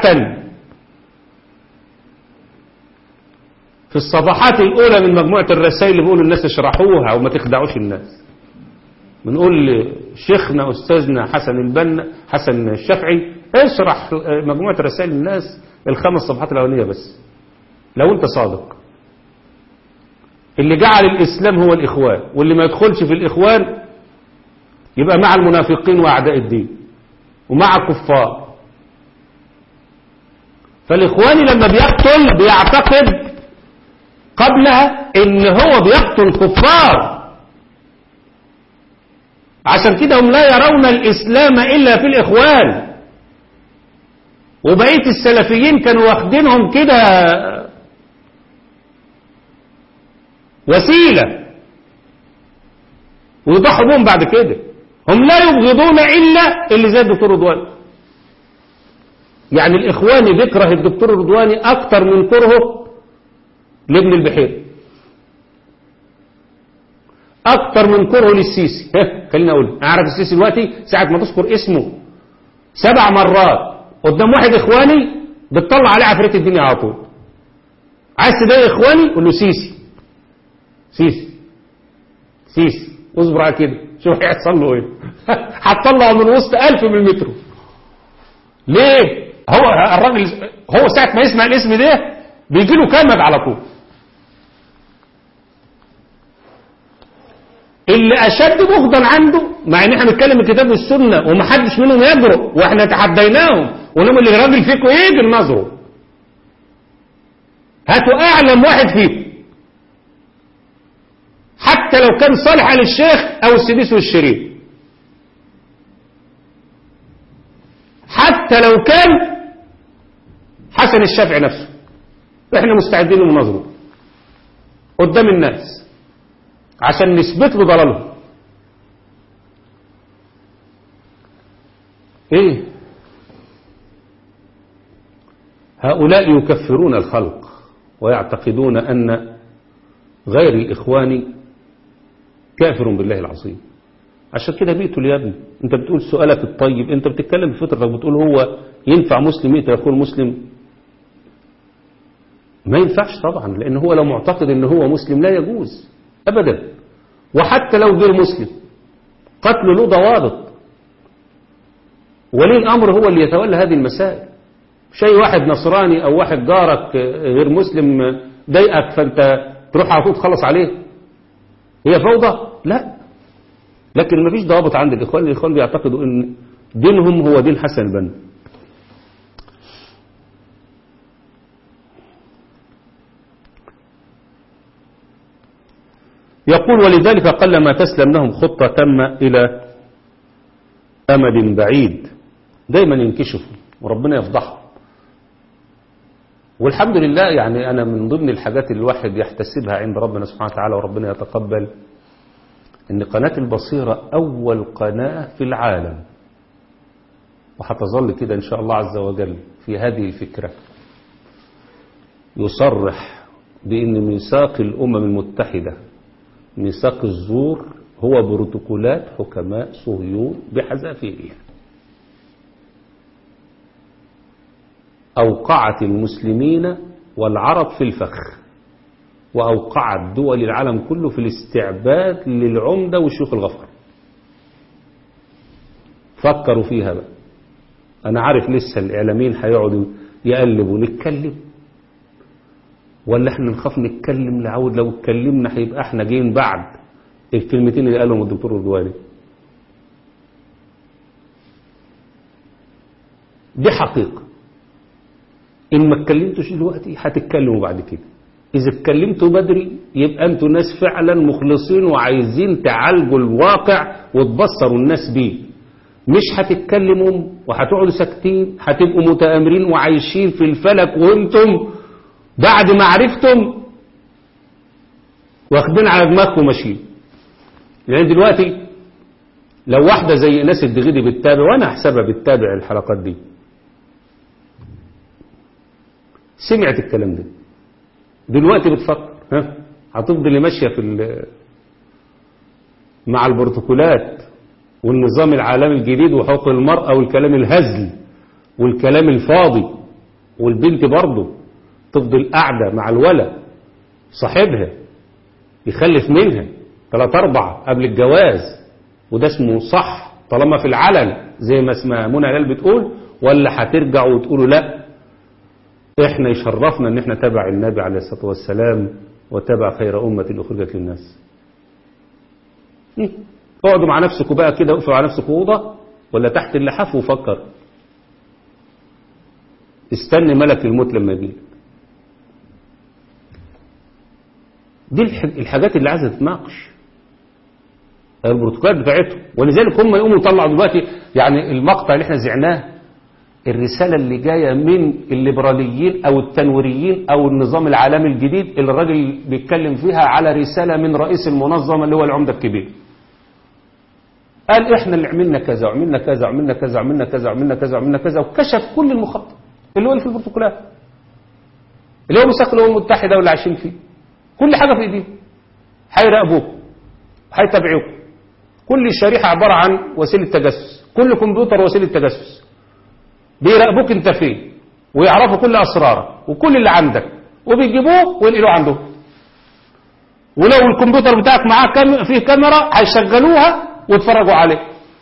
في الصفحات الأولى من مجموعة الرسائل اللي بيقولوا الناس اشرحوها وما تخدعوش الناس بنقول لشيخنا أستاذنا حسن البنا حسن الشافعي اشرح مجموعة رسائل الناس الخمس صفحات الأولانية بس لو أنت صادق اللي جعل الإسلام هو الإخوان واللي ما يدخلش في الإخوان يبقى مع المنافقين وأعداء الدين ومع الكفار فالإخواني لما بيقتل بيعتقد قبلها ان هو بيقتل كفار عشان كده هم لا يرون الاسلام الا في الاخوان وبقيه السلفيين كانوا واخدينهم كده وسيله ويضحوا بهم بعد كده هم لا يبغضون الا اللي زي الدكتور رضواني يعني الاخواني بيكره الدكتور رضواني اكتر من كرهه لابن البحير اكتر من كرهه للسيسي خليني اقول اعرف السيسي دلوقتي ساعه ما تذكر اسمه سبع مرات قدام واحد اخواني بتطلع عليه عفريت الدنيا على طول عايز تضايق اخواني قول له سيسي سيسي سيسي اصبر على كده شوف هيحصل له ايه هتطلعه من وسط ألف من المترو ليه هو الراجل هو ساعه ما يسمع الاسم ده بيجي له كمد على طول اللي اشد بغضا عنده مع ان احنا بنتكلم الكتاب والسنه ومحدش منهم يجرؤ واحنا تحديناهم ونقول اللي راجل فيكم يجي نظره هاتوا اعلم واحد فيكم حتى لو كان صالح آل الشيخ او السديس والشريف حتى لو كان حسن الشافعي نفسه احنا مستعدين للنظره قدام الناس عشان نثبت له ضلالهم ايه هؤلاء يكفرون الخلق ويعتقدون ان غير الاخوان كافر بالله العظيم عشان كده بيقتل يا ابني انت بتقول سؤالك الطيب انت بتتكلم بفطرتك بتقول هو ينفع مسلم يقتل اخوه المسلم ما ينفعش طبعا لان هو لو معتقد ان هو مسلم لا يجوز ابدا وحتى لو غير مسلم قتله له ضوابط ولي الامر هو اللي يتولى هذه المسائل شيء واحد نصراني او واحد جارك غير مسلم ضايقك فانت تروح على طول تخلص عليه هي فوضى لا لكن مفيش ضوابط عند الاخوان الاخوان بيعتقدوا ان دينهم هو دين حسن البنا يقول ولذلك قل ما تسلم لهم خطة تم إلى أمد بعيد دايما ينكشفوا وربنا يفضحهم والحمد لله يعني أنا من ضمن الحاجات اللي الواحد يحتسبها عند ربنا سبحانه وتعالى وربنا يتقبل إن قناة البصيرة أول قناة في العالم وهتظل كده إن شاء الله عز وجل في هذه الفكرة يصرح بأن ميثاق الأمم المتحدة ميثاق الزور هو بروتوكولات حكماء صهيون بحذافيرها أوقعت المسلمين والعرب في الفخ وأوقعت دول العالم كله في الاستعباد للعمدة والشيوخ الغفر فكروا فيها بقى أنا عارف لسه الإعلاميين هيقعدوا يقلبوا نتكلم ولا احنا نخاف نتكلم لعود لو اتكلمنا هيبقى احنا جايين بعد الكلمتين اللي قالهم الدكتور رضواني دي حقيقة إن ما اتكلمتوش دلوقتي هتتكلموا بعد كده إذا اتكلمتوا بدري يبقى أنتوا ناس فعلا مخلصين وعايزين تعالجوا الواقع وتبصروا الناس بيه مش هتتكلموا وهتقعدوا ساكتين هتبقوا متآمرين وعايشين في الفلك وانتم بعد ما عرفتم واخدين على دماغكم ماشيين يعني دلوقتي لو واحدة زي ناس الدغيدي بتتابع وانا احسبها بتتابع الحلقات دي سمعت الكلام ده دلوقتي بتفكر ها هتفضل ماشيه في مع البروتوكولات والنظام العالمي الجديد وحقوق المرأة والكلام الهزل والكلام الفاضي والبنت برضه تفضل قاعدة مع الولد صاحبها يخلف منها ثلاث أربعة قبل الجواز وده اسمه صح طالما في العلن زي ما اسمها منى هلال بتقول ولا هترجعوا وتقولوا لا احنا يشرفنا ان احنا تبع النبي عليه الصلاة والسلام وتبع خير أمة أخرجت للناس اقعدوا مع نفسكم بقى كده وقفوا على نفسكم أوضة ولا تحت اللحاف وفكر استني ملك الموت لما يجيلك دي الحاجات اللي عايزه تتناقش البروتوكولات بتاعتهم ولذلك هم يقوموا يطلعوا دلوقتي يعني المقطع اللي احنا زعناه الرسالة اللي جاية من الليبراليين او التنويريين او النظام العالمي الجديد اللي الراجل بيتكلم فيها على رسالة من رئيس المنظمة اللي هو العمدة الكبير قال احنا اللي عملنا كذا وعملنا كذا وعملنا كذا وعملنا كذا وعملنا كذا وعملنا كذا وكشف كل المخطط اللي هو اللي في البروتوكولات اللي هو ميثاق الامم المتحدة واللي عايشين فيه كل حاجة في ايديهم هيراقبوك هيتابعوك كل شريحة عبارة عن وسيلة تجسس كل كمبيوتر وسيلة تجسس بيراقبوك انت فين ويعرفوا كل اسرارك وكل اللي عندك وبيجيبوه وينقلوه عندهم ولو الكمبيوتر بتاعك معاه كام فيه كاميرا هيشغلوها ويتفرجوا عليه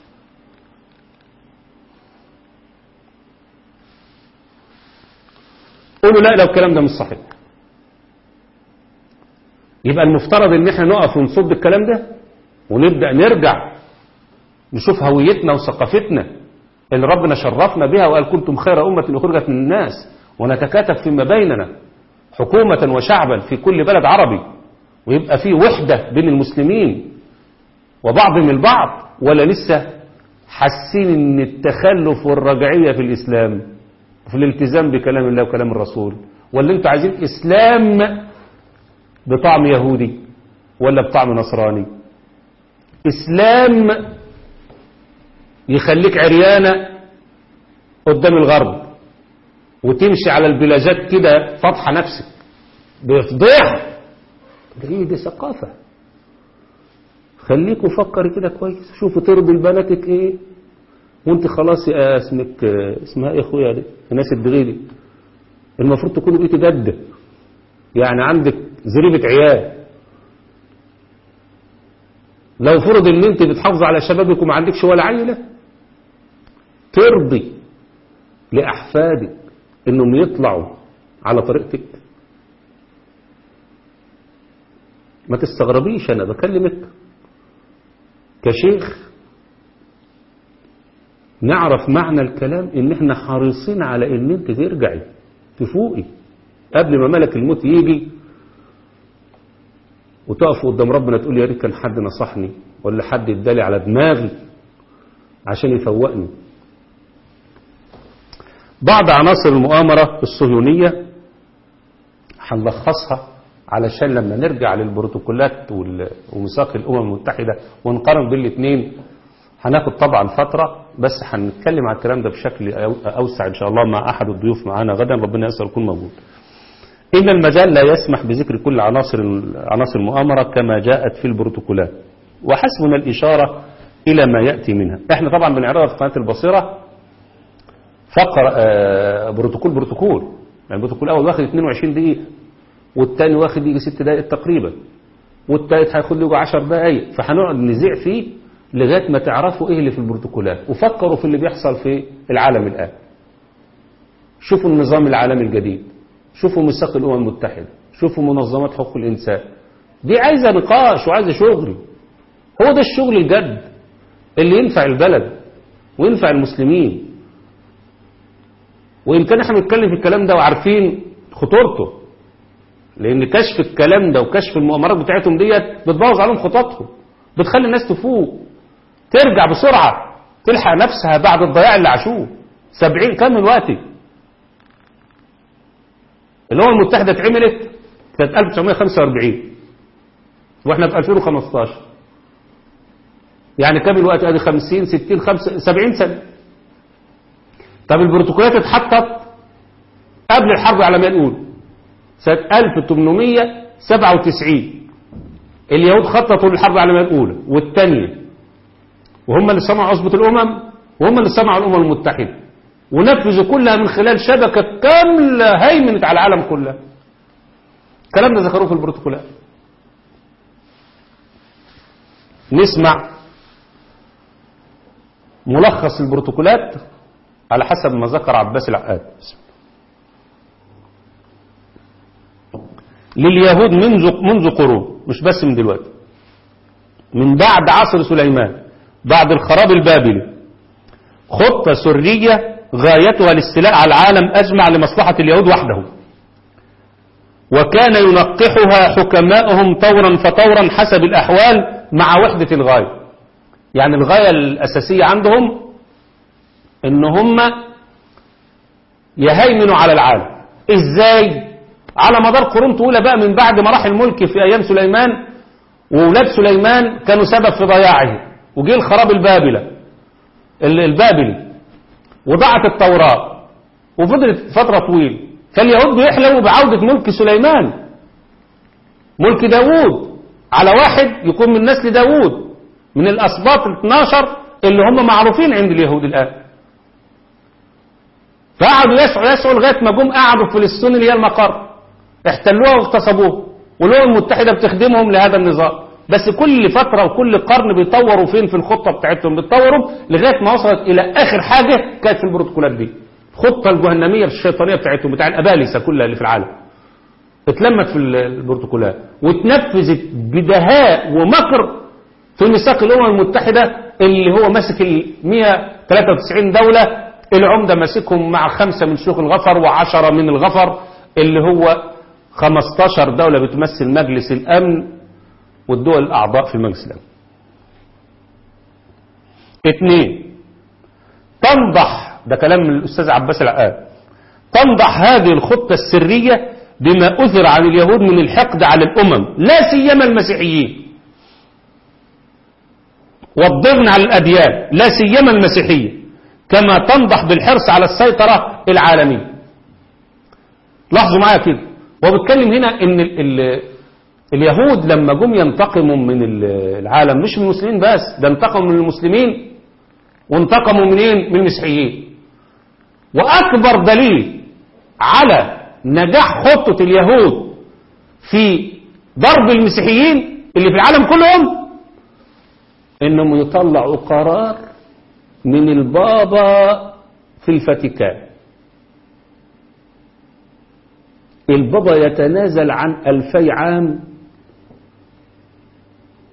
قولوا لا لو الكلام ده مش صحيح يبقى المفترض ان احنا نقف ونصد الكلام ده ونبدأ نرجع نشوف هويتنا وثقافتنا اللي ربنا شرفنا بها وقال كنتم خير أمة أخرجت للناس ونتكاتف فيما بيننا حكومة وشعبا في كل بلد عربي ويبقى في وحدة بين المسلمين وبعضهم البعض ولا لسه حاسين ان التخلف والرجعية في الإسلام وفي الالتزام بكلام الله وكلام الرسول ولا انتوا عايزين إسلام بطعم يهودي ولا بطعم نصراني إسلام يخليك عريانة قدام الغرب وتمشي على البلاجات كده فضحة نفسك بفضيحة ده ايه دي ثقافة خليكوا فكري كده كويس شوفوا ترضي لبناتك ايه وانت خلاص يا اسمك اسمها ايه اخويا دي الناس الدغيدي المفروض تكونوا بقيتي جدة يعني عندك زريبة عيال لو فرض ان انت بتحافظ على شبابك وما عندكش ولا عيلة ترضي لأحفادك انهم يطلعوا على طريقتك ما تستغربيش أنا بكلمك كشيخ نعرف معنى الكلام ان احنا حريصين على ان انت ترجعي تفوقي قبل ما ملك الموت يجي وتقف قدام ربنا تقول يا ريت كان حد نصحني ولا حد ادالي على دماغي عشان يفوقني بعض عناصر المؤامرة الصهيونية هنلخصها علشان لما نرجع للبروتوكولات وال- وميثاق الأمم المتحدة ونقارن بين الاثنين هناخد طبعا فترة بس هنتكلم على الكلام ده بشكل أو- أوسع إن شاء الله مع أحد الضيوف معانا غدا ربنا يسر يكون موجود إن المجال لا يسمح بذكر كل عناصر عناصر المؤامرة كما جاءت في البروتوكولات وحسبنا الإشارة إلى ما يأتي منها احنا طبعا بنعرضها في قناة البصيرة فقر آه، بروتوكول بروتوكول يعني البروتوكول الأول واخد 22 دقيقة والتاني واخد يجي 6 دقائق تقريبا والتالت هياخد له يجي 10 دقائق فهنقعد نذيع فيه لغاية ما تعرفوا ايه اللي في البروتوكولات وفكروا في اللي بيحصل في العالم الآن شوفوا النظام العالمي الجديد شوفوا ميثاق الأمم المتحدة شوفوا منظمات حقوق الإنسان دي عايزة نقاش وعايزة شغل هو ده الشغل الجد اللي ينفع البلد وينفع المسلمين وإن كان احنا بنتكلم في الكلام ده وعارفين خطورته لأن كشف الكلام ده وكشف المؤامرات بتاعتهم ديت بتبوظ عليهم خططهم بتخلي الناس تفوق ترجع بسرعة تلحق نفسها بعد الضياع اللي عاشوه سبعين كام من وقتي الأمم المتحدة اتعملت سنة 1945 واحنا في 2015 يعني كام الوقت ادي 50 60 5 70 سنة طب البروتوكولات اتحطت قبل الحرب العالمية الأولى سنة 1897 اليهود خططوا للحرب العالمية الأولى والثانية وهم اللي صنعوا عصبة الأمم وهم اللي صنعوا الأمم المتحدة ونفذوا كلها من خلال شبكة كاملة هيمنت على العالم كله الكلام ده ذكروه في البروتوكولات نسمع ملخص البروتوكولات على حسب ما ذكر عباس العقاد لليهود منذ منذ قرون مش بس من دلوقتي من بعد عصر سليمان بعد الخراب البابلي خطة سرية غايتها الاستيلاء على العالم أجمع لمصلحة اليهود وحدهم وكان ينقحها حكماؤهم طورا فطورا حسب الأحوال مع وحدة الغاية يعني الغاية الأساسية عندهم إن هم يهيمنوا على العالم إزاي على مدار قرون طويلة بقى من بعد ما راح الملك في أيام سليمان وولاد سليمان كانوا سبب في ضياعه وجه الخراب البابلة البابلي وضاعت التوراة وفضلت فترة طويلة فاليهود بيحلموا بعودة ملك سليمان ملك داوود على واحد يكون من نسل داوود من الأسباط ال 12 اللي هم معروفين عند اليهود الآن فقعدوا يسعوا يسعوا لغاية ما جم قعدوا في فلسطين اللي هي المقر احتلوها واغتصبوها والأمم المتحدة بتخدمهم لهذا النظام بس كل فترة وكل قرن بيطوروا فين في الخطة بتاعتهم بيطوروا لغاية ما وصلت إلى آخر حاجة كانت في البروتوكولات دي الخطة الجهنمية الشيطانية بتاعتهم بتاع الأبالسة كلها اللي في العالم اتلمت في البروتوكولات واتنفذت بدهاء ومكر في ميثاق الأمم المتحدة اللي هو ماسك ال 193 دولة العمدة ماسكهم مع خمسة من شيوخ الغفر وعشرة من الغفر اللي هو 15 دولة بتمثل مجلس الأمن والدول الأعضاء في مجلس الأمن اثنين تنضح ده كلام من الأستاذ عباس العقاد تنضح هذه الخطة السرية بما أثر عن اليهود من الحقد على الأمم لا سيما المسيحيين والضغن على الأديان لا سيما المسيحية كما تنضح بالحرص على السيطرة العالمية لاحظوا معايا كده هو بيتكلم هنا ان ال ال اليهود لما جم ينتقموا من العالم مش من المسلمين بس ده انتقموا من المسلمين وانتقموا منين من المسيحيين واكبر دليل على نجاح خطة اليهود في ضرب المسيحيين اللي في العالم كلهم انهم يطلعوا قرار من البابا في الفاتيكان البابا يتنازل عن ألفي عام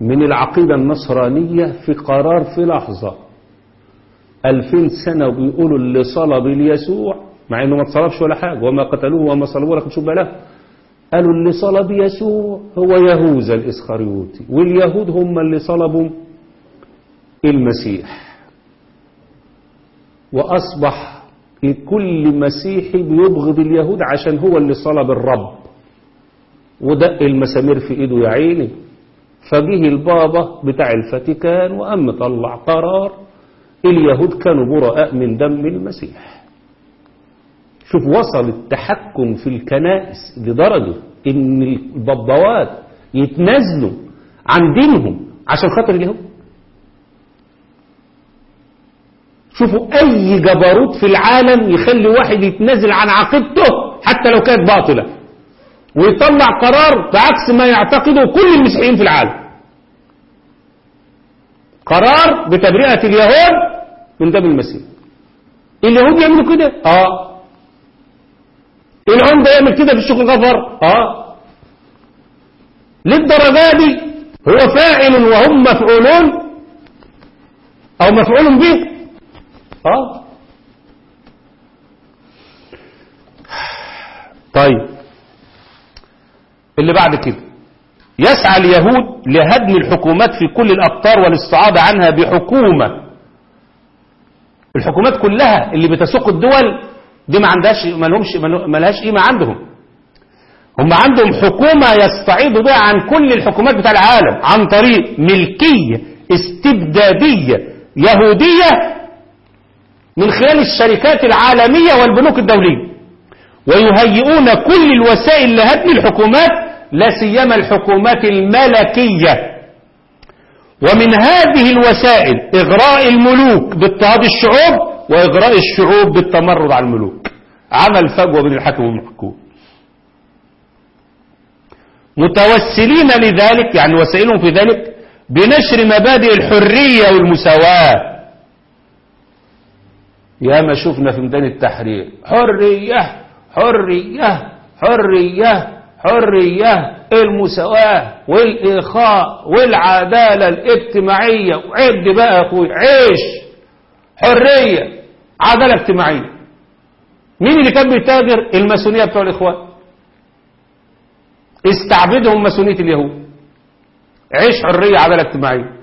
من العقيدة النصرانية في قرار في لحظة ألفين سنة وبيقولوا اللي صلب اليسوع مع انه ما اتصلبش ولا حاجة وما قتلوه وما صلبوه لكن شو له قالوا اللي صلب يسوع هو يهوذا الإسخريوطي واليهود هم اللي صلبوا المسيح وأصبح كل مسيحي بيبغض اليهود عشان هو اللي صلب الرب ودق المسامير في ايده يا عيني فجه البابا بتاع الفاتيكان وقام مطلع قرار اليهود كانوا براء من دم المسيح شوف وصل التحكم في الكنائس لدرجة ان البابوات يتنازلوا عن دينهم عشان خاطر اليهود شوفوا اي جبروت في العالم يخلي واحد يتنازل عن عقيدته حتى لو كانت باطلة ويطلع قرار بعكس ما يعتقده كل المسيحيين في العالم قرار بتبرئة اليهود من دم المسيح اليهود يعملوا كده اه العمدة يعمل كده في الشيخ الغفر اه للدرجة دي هو فاعل وهم مفعولون او مفعول به اه طيب اللي بعد كده يسعى اليهود لهدم الحكومات في كل الأقطار والاستعاضة عنها بحكومة الحكومات كلها اللي بتسوق الدول دي ما عندهاش ما لهمش ما لهاش قيمة عندهم هم عندهم حكومة يستعيضوا بها عن كل الحكومات بتاع العالم عن طريق ملكية استبدادية يهودية من خلال الشركات العالمية والبنوك الدولية ويهيئون كل الوسائل لهدم الحكومات لا سيما الحكومات الملكية ومن هذه الوسائل إغراء الملوك باضطهاد الشعوب وإغراء الشعوب بالتمرد على الملوك عمل فجوة بين الحاكم والمحكوم متوسلين لذلك يعني وسائلهم في ذلك بنشر مبادئ الحرية والمساواة يا ما شفنا في ميدان التحرير حرية حرية حرية حرية المساواة والإخاء والعدالة الاجتماعية وعد بقى يا أخوي عيش حرية عدالة اجتماعية مين اللي كان بيتاجر الماسونية بتوع الإخوان استعبدهم ماسونية اليهود عيش حرية عدالة اجتماعية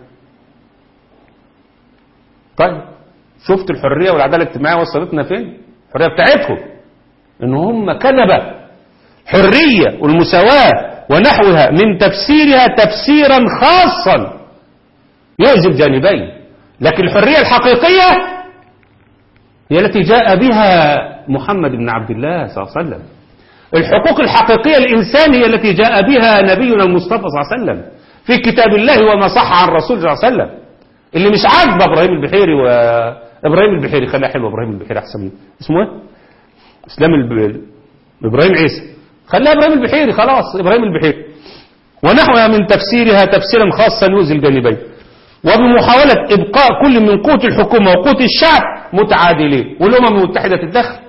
طيب شفت الحرية والعدالة الاجتماعية وصلتنا فين الحرية بتاعتهم ان هم كذبة حرية والمساواة ونحوها من تفسيرها تفسيرا خاصا يؤذي الجانبين لكن الحرية الحقيقية هي التي جاء بها محمد بن عبد الله صلى الله عليه وسلم الحقوق الحقيقية الإنسان هي التي جاء بها نبينا المصطفى صلى الله عليه وسلم في كتاب الله وما صح عن الرسول صلى الله عليه وسلم اللي مش عاجبه ابراهيم البحيري وابراهيم البحيري خليها حلوه ابراهيم البحيري احسن منه اسمه ايه اسلام الب... ابراهيم عيسى خليها ابراهيم البحيري خلاص ابراهيم البحيري ونحوها من تفسيرها تفسيرا خاصا يؤذي الجانبين وبمحاولة إبقاء كل من قوت الحكومة وقوت الشعب متعادلين والأمم المتحدة تتدخل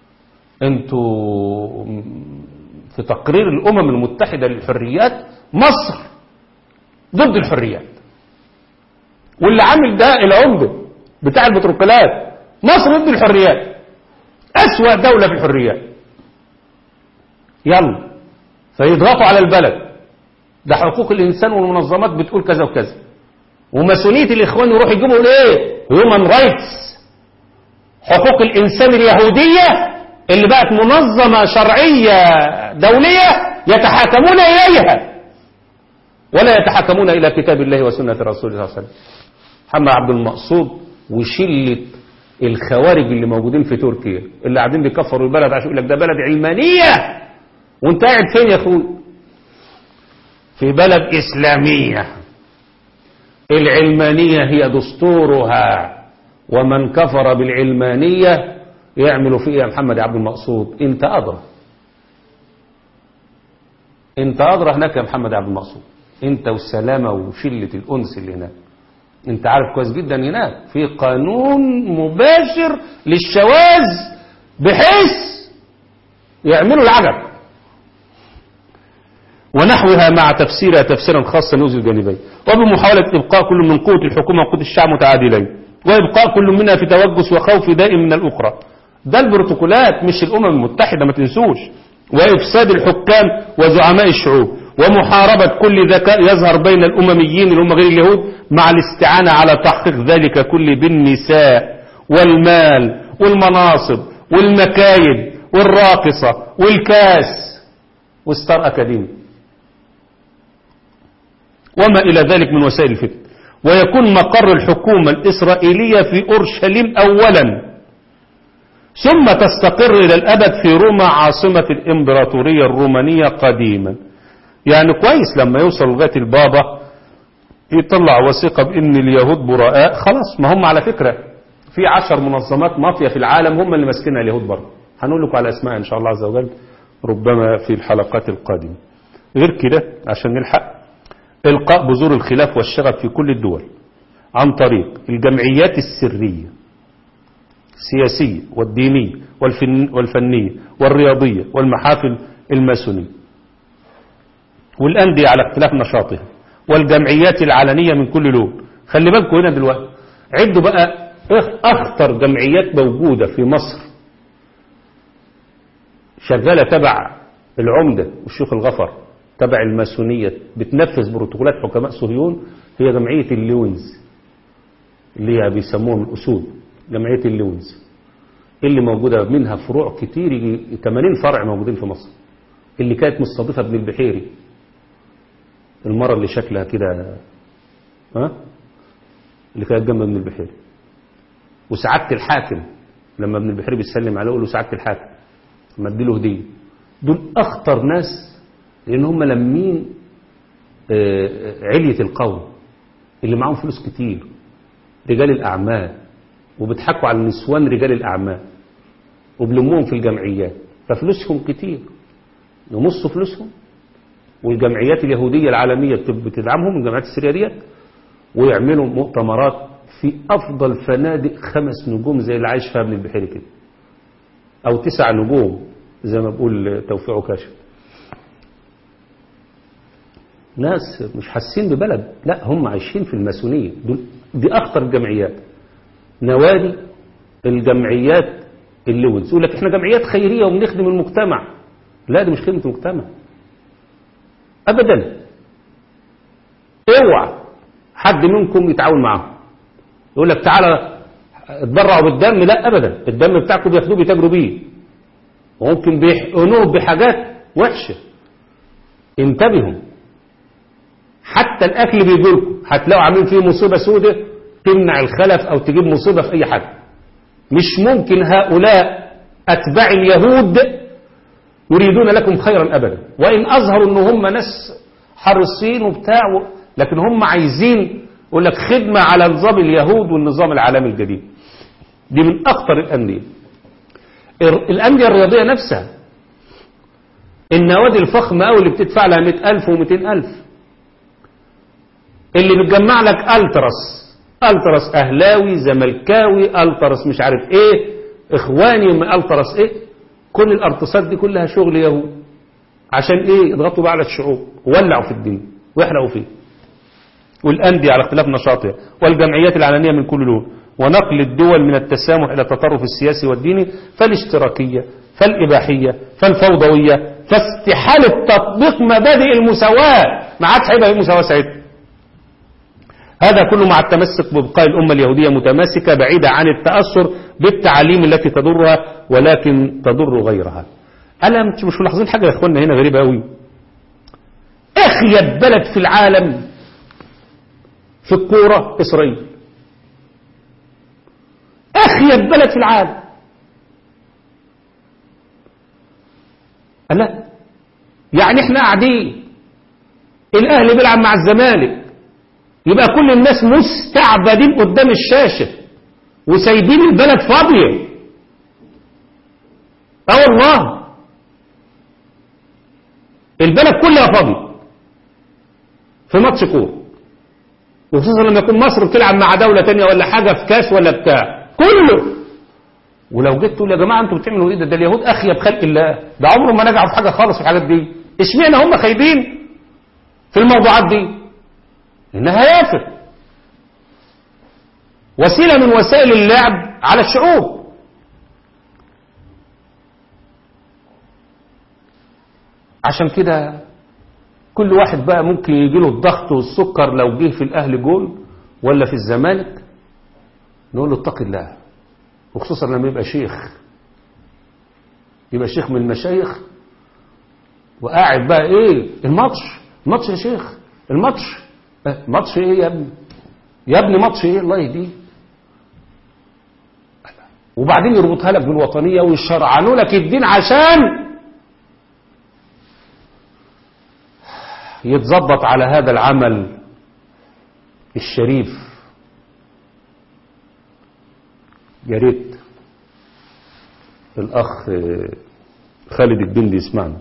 انتوا في تقرير الأمم المتحدة للحريات مصر ضد الحريات واللي عامل ده العمدة بتاع البتروكلات مصر ضد الحريات أسوأ دولة في الحريات يلا فيضغطوا على البلد ده حقوق الإنسان والمنظمات بتقول كذا وكذا وماسونية الإخوان يروح يجيبوا ايه هيومن رايتس حقوق الإنسان اليهودية اللي بقت منظمة شرعية دولية يتحاكمون إليها ولا يتحاكمون إلى كتاب الله وسنة رسوله صلى الله عليه وسلم محمد عبد المقصود وشلة الخوارج اللي موجودين في تركيا اللي قاعدين بيكفروا البلد عشان يقول لك ده بلد علمانية وانت قاعد فين يا اخوي في بلد إسلامية العلمانية هي دستورها ومن كفر بالعلمانية يعمل فيها محمد عبد المقصود انت أدرى انت أدرى هناك يا محمد عبد المقصود انت والسلامة وشلة الأنس اللي هناك انت عارف كويس جدا هناك في قانون مباشر للشواذ بحيث يعملوا العجب ونحوها مع تفسيرها تفسيرا خاصا يوزي الجانبين وبمحاولة إبقاء كل من قوة الحكومة وقوة الشعب متعادلين وإبقاء كل منها في توجس وخوف دائم من الأخرى ده البروتوكولات مش الأمم المتحدة ما تنسوش وإفساد الحكام وزعماء الشعوب ومحاربة كل ذكاء يظهر بين الأمميين اللي هم غير اليهود مع الاستعانة على تحقيق ذلك كل بالنساء والمال والمناصب والمكايد والراقصة والكاس والستار أكاديمي وما إلى ذلك من وسائل الفتن ويكون مقر الحكومة الإسرائيلية في أورشليم أولا ثم تستقر إلى الأبد في روما عاصمة الإمبراطورية الرومانية قديما يعني كويس لما يوصل لغاية البابا يطلع وثيقة بأن اليهود براء خلاص ما هم على فكرة في عشر منظمات مافيا في العالم هم اللي ماسكينها اليهود برضه هنقول لكم على أسماء إن شاء الله عز وجل ربما في الحلقات القادمة غير كده عشان نلحق إلقاء بذور الخلاف والشغب في كل الدول عن طريق الجمعيات السرية السياسية والدينية والفن والفنية والرياضية والمحافل الماسونية والأندية على اختلاف نشاطها والجمعيات العلنية من كل لون خلي بالكم هنا دلوقتي عدوا بقى أخطر جمعيات موجودة في مصر شغالة تبع العمدة والشيخ الغفر تبع الماسونية بتنفذ بروتوكولات حكماء صهيون هي جمعية اللوينز اللي هي بيسموهم الأسود جمعية اللوينز اللي موجودة منها فروع كتير يجي 80 فرع موجودين في مصر اللي كانت مستضيفة ابن البحيري المرة اللي شكلها كده ها اللي كانت جنب ابن البحيري وسعادة الحاكم لما ابن البحيري بيسلم عليه يقول له سعادة الحاكم لما اديله هدية دول أخطر ناس لأن هم لمين علية القوم اللي معاهم فلوس كتير رجال الأعمال وبيضحكوا على النسوان رجال الأعمال وبلموهم في الجمعيات ففلوسهم كتير يمصوا فلوسهم والجمعيات اليهودية العالمية بتدعمهم الجمعيات السرية ديت ويعملوا مؤتمرات في أفضل فنادق خمس نجوم زي اللي عايش فيها ابن البحيري كده أو تسع نجوم زي ما بقول توفيق عكاشة ناس مش حاسين ببلد لا هم عايشين في الماسونية دول دي أخطر الجمعيات نوادي الجمعيات اللوز يقول لك احنا جمعيات خيرية وبنخدم المجتمع لا دي مش خدمة المجتمع أبدا اوعى حد منكم يتعاون معاهم يقول لك تعالى اتبرعوا بالدم لا أبدا الدم بتاعكم بياخدوه بيتاجروا بيه وممكن بيحقنوه بحاجات وحشة انتبهوا حتى الأكل بيجيلكم هتلاقوا عاملين فيه مصيبة سودة تمنع الخلف أو تجيب مصيبة في أي حد مش ممكن هؤلاء أتباع اليهود يريدون لكم خيرا أبدا وإن أظهروا أن هم ناس حريصين وبتاع لكن هم عايزين يقول لك خدمة على نظام اليهود والنظام العالمي الجديد دي من أخطر الأندية الأندية الرياضية نفسها النوادي الفخمة أو اللي بتدفع لها 100000 و200000 اللي بتجمع لك ألترس ألترس أهلاوي زملكاوي ألترس مش عارف إيه إخواني من ألترس إيه كل الأرتصات دي كلها شغل يهود عشان إيه يضغطوا بقى على الشعوب وولعوا في الدين ويحرقوا فيه والأندية على اختلاف نشاطها والجمعيات العلنية من كل لون ونقل الدول من التسامح إلى التطرف السياسي والديني فالاشتراكية فالإباحية فالفوضوية فاستحالة تطبيق مبادئ المساواة ما عادش هيبقى في مساواة ساعتها هذا كله مع التمسك ببقاء الأمة اليهودية متماسكة بعيدة عن التأثر بالتعاليم التي تضرها ولكن تضر غيرها ألا مش ملاحظين حاجة يا أخوانا هنا غريبة أوي أخيب بلد في العالم في الكورة إسرائيل أخيب بلد في العالم لا يعني احنا قاعدين الأهلي بيلعب مع الزمالك يبقى كل الناس مستعبدين قدام الشاشة وسايبين البلد فاضية اه والله البلد كلها فاضية في ماتش كورة وخصوصا لما يكون مصر بتلعب مع دولة تانية ولا حاجة في كاس ولا بتاع كله ولو جيت تقول يا جماعة انتوا بتعملوا ايه ده, ده اليهود اخيب خلق الله ده عمره ما نجحوا في حاجة خالص في الحاجات دي اشمعنى هم خايبين في الموضوعات دي إنها يافر وسيلة من وسائل اللعب على الشعوب عشان كده كل واحد بقى ممكن يجيله الضغط والسكر لو جه في الأهل جول ولا في الزمالك نقول له اتق الله وخصوصا لما يبقى شيخ يبقى شيخ من المشايخ وقاعد بقى ايه الماتش الماتش يا شيخ الماتش اه، ماتش ايه يا ابني يا ابني ماتش ايه الله يهديه وبعدين يربطها لك بالوطنيه ويشرعنوا لك الدين عشان يتظبط على هذا العمل الشريف يا ريت الأخ خالد الجندي يسمعنا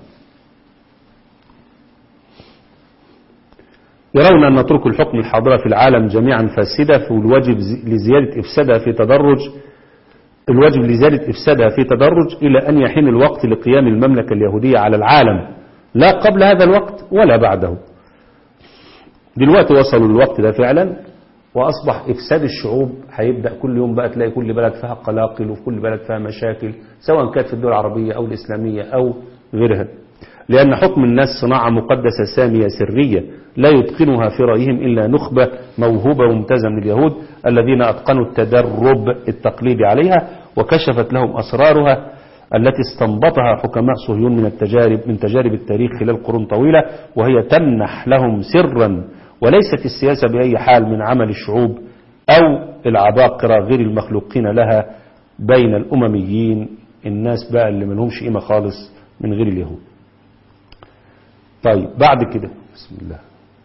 يرون أن نترك الحكم الحاضرة في العالم جميعا فاسدة والواجب لزيادة إفسادها في تدرج الواجب لزيادة إفسادها في تدرج إلى أن يحين الوقت لقيام المملكة اليهودية على العالم لا قبل هذا الوقت ولا بعده دلوقتي وصلوا الوقت ده فعلا وأصبح إفساد الشعوب هيبدأ كل يوم بقى تلاقي كل بلد فيها قلاقل وفي كل بلد فيها مشاكل سواء كانت في الدول العربية أو الإسلامية أو غيرها لأن حكم الناس صناعة مقدسة سامية سرية لا يتقنها في رأيهم إلا نخبة موهوبة ممتازة من اليهود الذين أتقنوا التدرب التقليدي عليها وكشفت لهم أسرارها التي استنبطها حكماء صهيون من التجارب من تجارب التاريخ خلال قرون طويلة وهي تمنح لهم سرا وليست السياسة بأي حال من عمل الشعوب أو العباقرة غير المخلوقين لها بين الأمميين الناس بقى اللي ملهمش قيمة خالص من غير اليهود طيب بعد كده بسم الله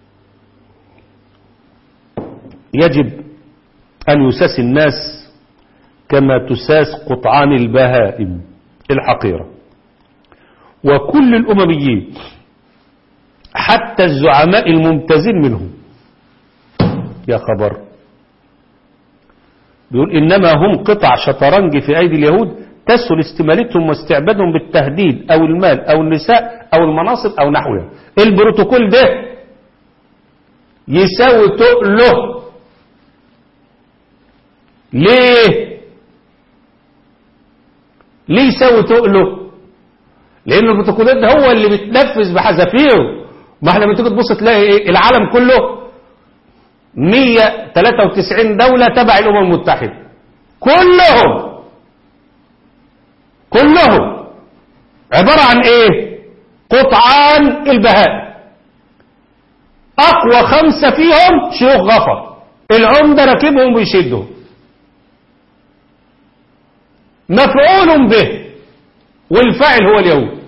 يجب أن يساس الناس كما تساس قطعان البهائم الحقيرة وكل الأمميين حتى الزعماء الممتازين منهم يا خبر بيقول إنما هم قطع شطرنج في أيدي اليهود تسهل استمالتهم واستعبادهم بالتهديد أو المال أو النساء أو المناصب أو نحوها البروتوكول ده يساوي تقله ليه ليه يساوي تقله لأن البروتوكولات ده هو اللي بتنفذ بحذافيره ما احنا لما تيجي تبص تلاقي ايه العالم كله 193 دولة تبع الأمم المتحدة كلهم كلهم عبارة عن ايه قطعان البهائم اقوى خمسة فيهم شيوخ غفر العمدة راكبهم ويشدهم مفعول به والفاعل هو اليهود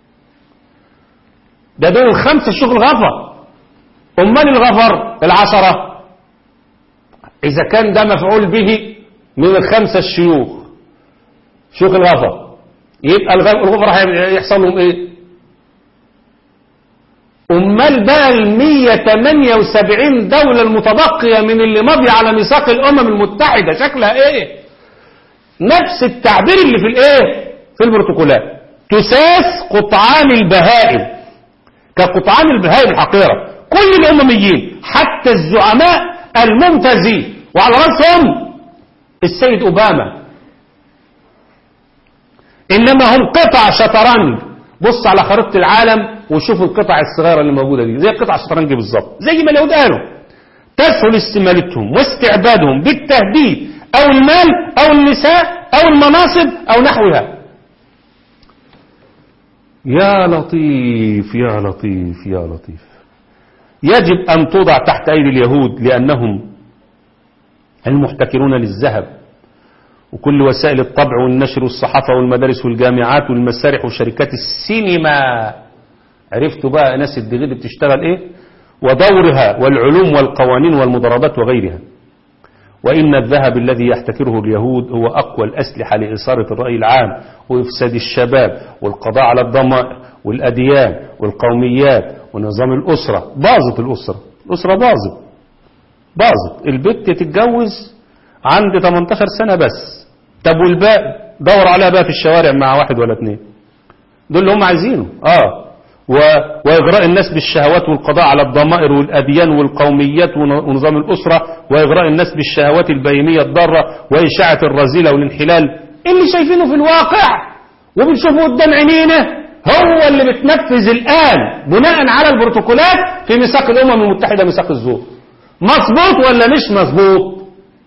ده دول الخمسة شيوخ الغفر امال الغفر العشرة اذا كان ده مفعول به من الخمسة الشيوخ شيوخ الغفر يبقى الغفر هيحصل لهم ايه امال بقى ال 178 دولة المتبقية من اللي مضي على ميثاق الامم المتحدة شكلها ايه نفس التعبير اللي في الايه في البروتوكولات تساس قطعان البهائم كقطعان البهائم الحقيرة كل الامميين حتى الزعماء الممتازين وعلى رأسهم السيد اوباما انما هم قطع شطرنج بص على خريطة العالم وشوف القطع الصغيرة اللي موجودة دي زي قطع الشطرنج بالظبط زي ما اليهود قالوا تسهل استمالتهم واستعبادهم بالتهديد او المال او النساء او المناصب او نحوها يا لطيف يا لطيف يا لطيف يجب ان توضع تحت ايدي اليهود لانهم المحتكرون للذهب وكل وسائل الطبع والنشر والصحافة والمدارس والجامعات والمسارح وشركات السينما عرفتوا بقى ناس الدغيد بتشتغل ايه ودورها والعلوم والقوانين والمضاربات وغيرها وإن الذهب الذي يحتكره اليهود هو أقوى الأسلحة لإثارة الرأي العام وإفساد الشباب والقضاء على الضمائر والأديان والقوميات ونظام الأسرة باظت الأسرة الأسرة باظت باظت البت تتجوز عند 18 سنة بس طب والباقي دور عليها بقى في الشوارع مع واحد ولا اتنين دول اللي هم عايزينه اه و- وإغراء الناس بالشهوات والقضاء على الضمائر والأديان والقوميات ون- ونظام الأسرة وإغراء الناس بالشهوات البهيمية الضارة وإشاعة الرذيلة والانحلال اللي شايفينه في الواقع وبنشوفه قدام عينينا هو اللي بتنفذ الآن بناء على البروتوكولات في ميثاق الأمم المتحدة ميثاق الزور مظبوط ولا مش مظبوط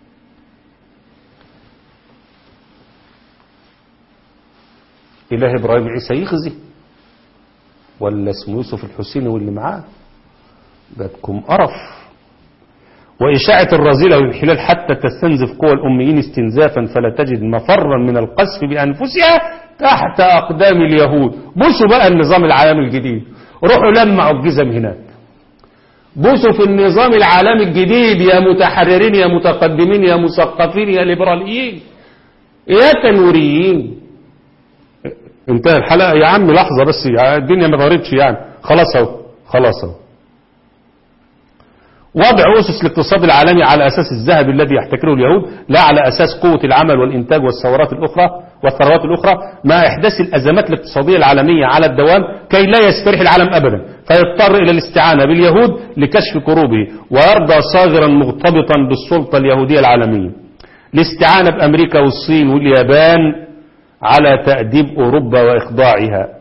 إله إبراهيم عيسى يخزي ولا اسمه يوسف الحسيني واللي معاه جاتكم قرف وإشاعة الرذيلة والانحلال حتى تستنزف قوى الأميين استنزافا فلا تجد مفرا من القذف بأنفسها تحت أقدام اليهود بصوا بقى النظام العالمي الجديد روحوا لمعوا الجزم هناك بصوا في النظام العالمي الجديد يا متحررين يا متقدمين يا مثقفين يا ليبراليين يا تنوريين انتهى الحلقة يا عم لحظة بس الدنيا ما ضرتش يعني خلاص اهو خلاص اهو وضع أسس الاقتصاد العالمي على أساس الذهب الذي يحتكره اليهود لا على أساس قوة العمل والإنتاج والثورات الأخرى والثروات الأخرى مع إحداث الأزمات الاقتصادية العالمية على الدوام كي لا يستريح العالم أبدا فيضطر إلى الاستعانة باليهود لكشف كروبه ويرضى صاغرا مغتبطا بالسلطة اليهودية العالمية الاستعانة بأمريكا والصين واليابان على تأديب أوروبا وإخضاعها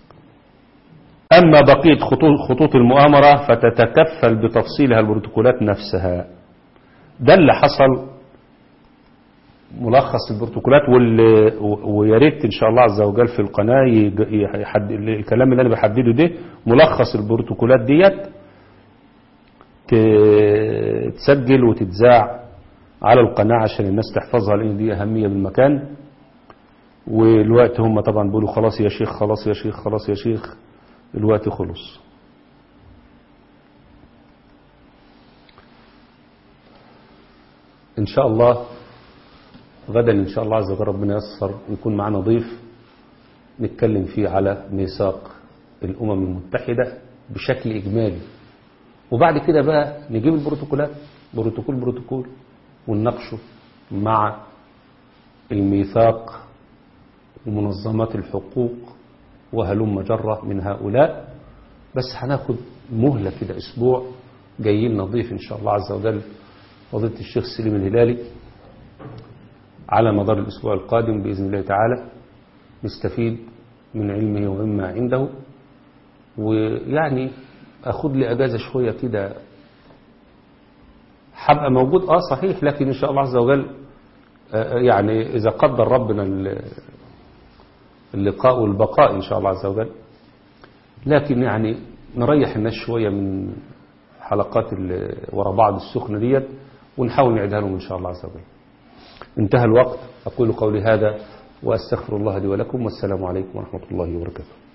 أما بقية خطوط, خطوط المؤامرة فتتكفل بتفصيلها البروتوكولات نفسها ده اللي حصل ملخص البروتوكولات واللي ويا ريت ان شاء الله عز وجل في القناه يج- يحد الكلام اللي انا بحدده ده ملخص البروتوكولات ديت ت- تسجل وتتذاع على القناه عشان الناس تحفظها لان دي اهميه بالمكان والوقت هم طبعا بيقولوا خلاص يا شيخ خلاص يا شيخ خلاص يا شيخ الوقت خلص ان شاء الله غدا ان شاء الله عز وجل ربنا ييسر ويكون معنا ضيف نتكلم فيه على ميثاق الامم المتحده بشكل اجمالي وبعد كده بقى نجيب البروتوكولات بروتوكول بروتوكول ونناقشه مع الميثاق ومنظمات الحقوق وهلم جرة من هؤلاء بس هناخد مهلة كده أسبوع جايين نضيف إن شاء الله عز وجل فضيلة الشيخ سليم الهلالي على مدار الأسبوع القادم بإذن الله تعالى نستفيد من علمه ومما عنده ويعني أخذ لي أجازة شوية كده هبقى موجود آه صحيح لكن إن شاء الله عز وجل آه، يعني إذا قدر ربنا ال- اللقاء والبقاء إن شاء الله عز وجل لكن يعني نريح الناس شوية من حلقات ال- ورا بعض السخنة ديت ونحاول نعيدها لهم إن شاء الله عز وجل انتهى الوقت أقول قولي هذا وأستغفر الله لي ولكم والسلام عليكم ورحمة الله وبركاته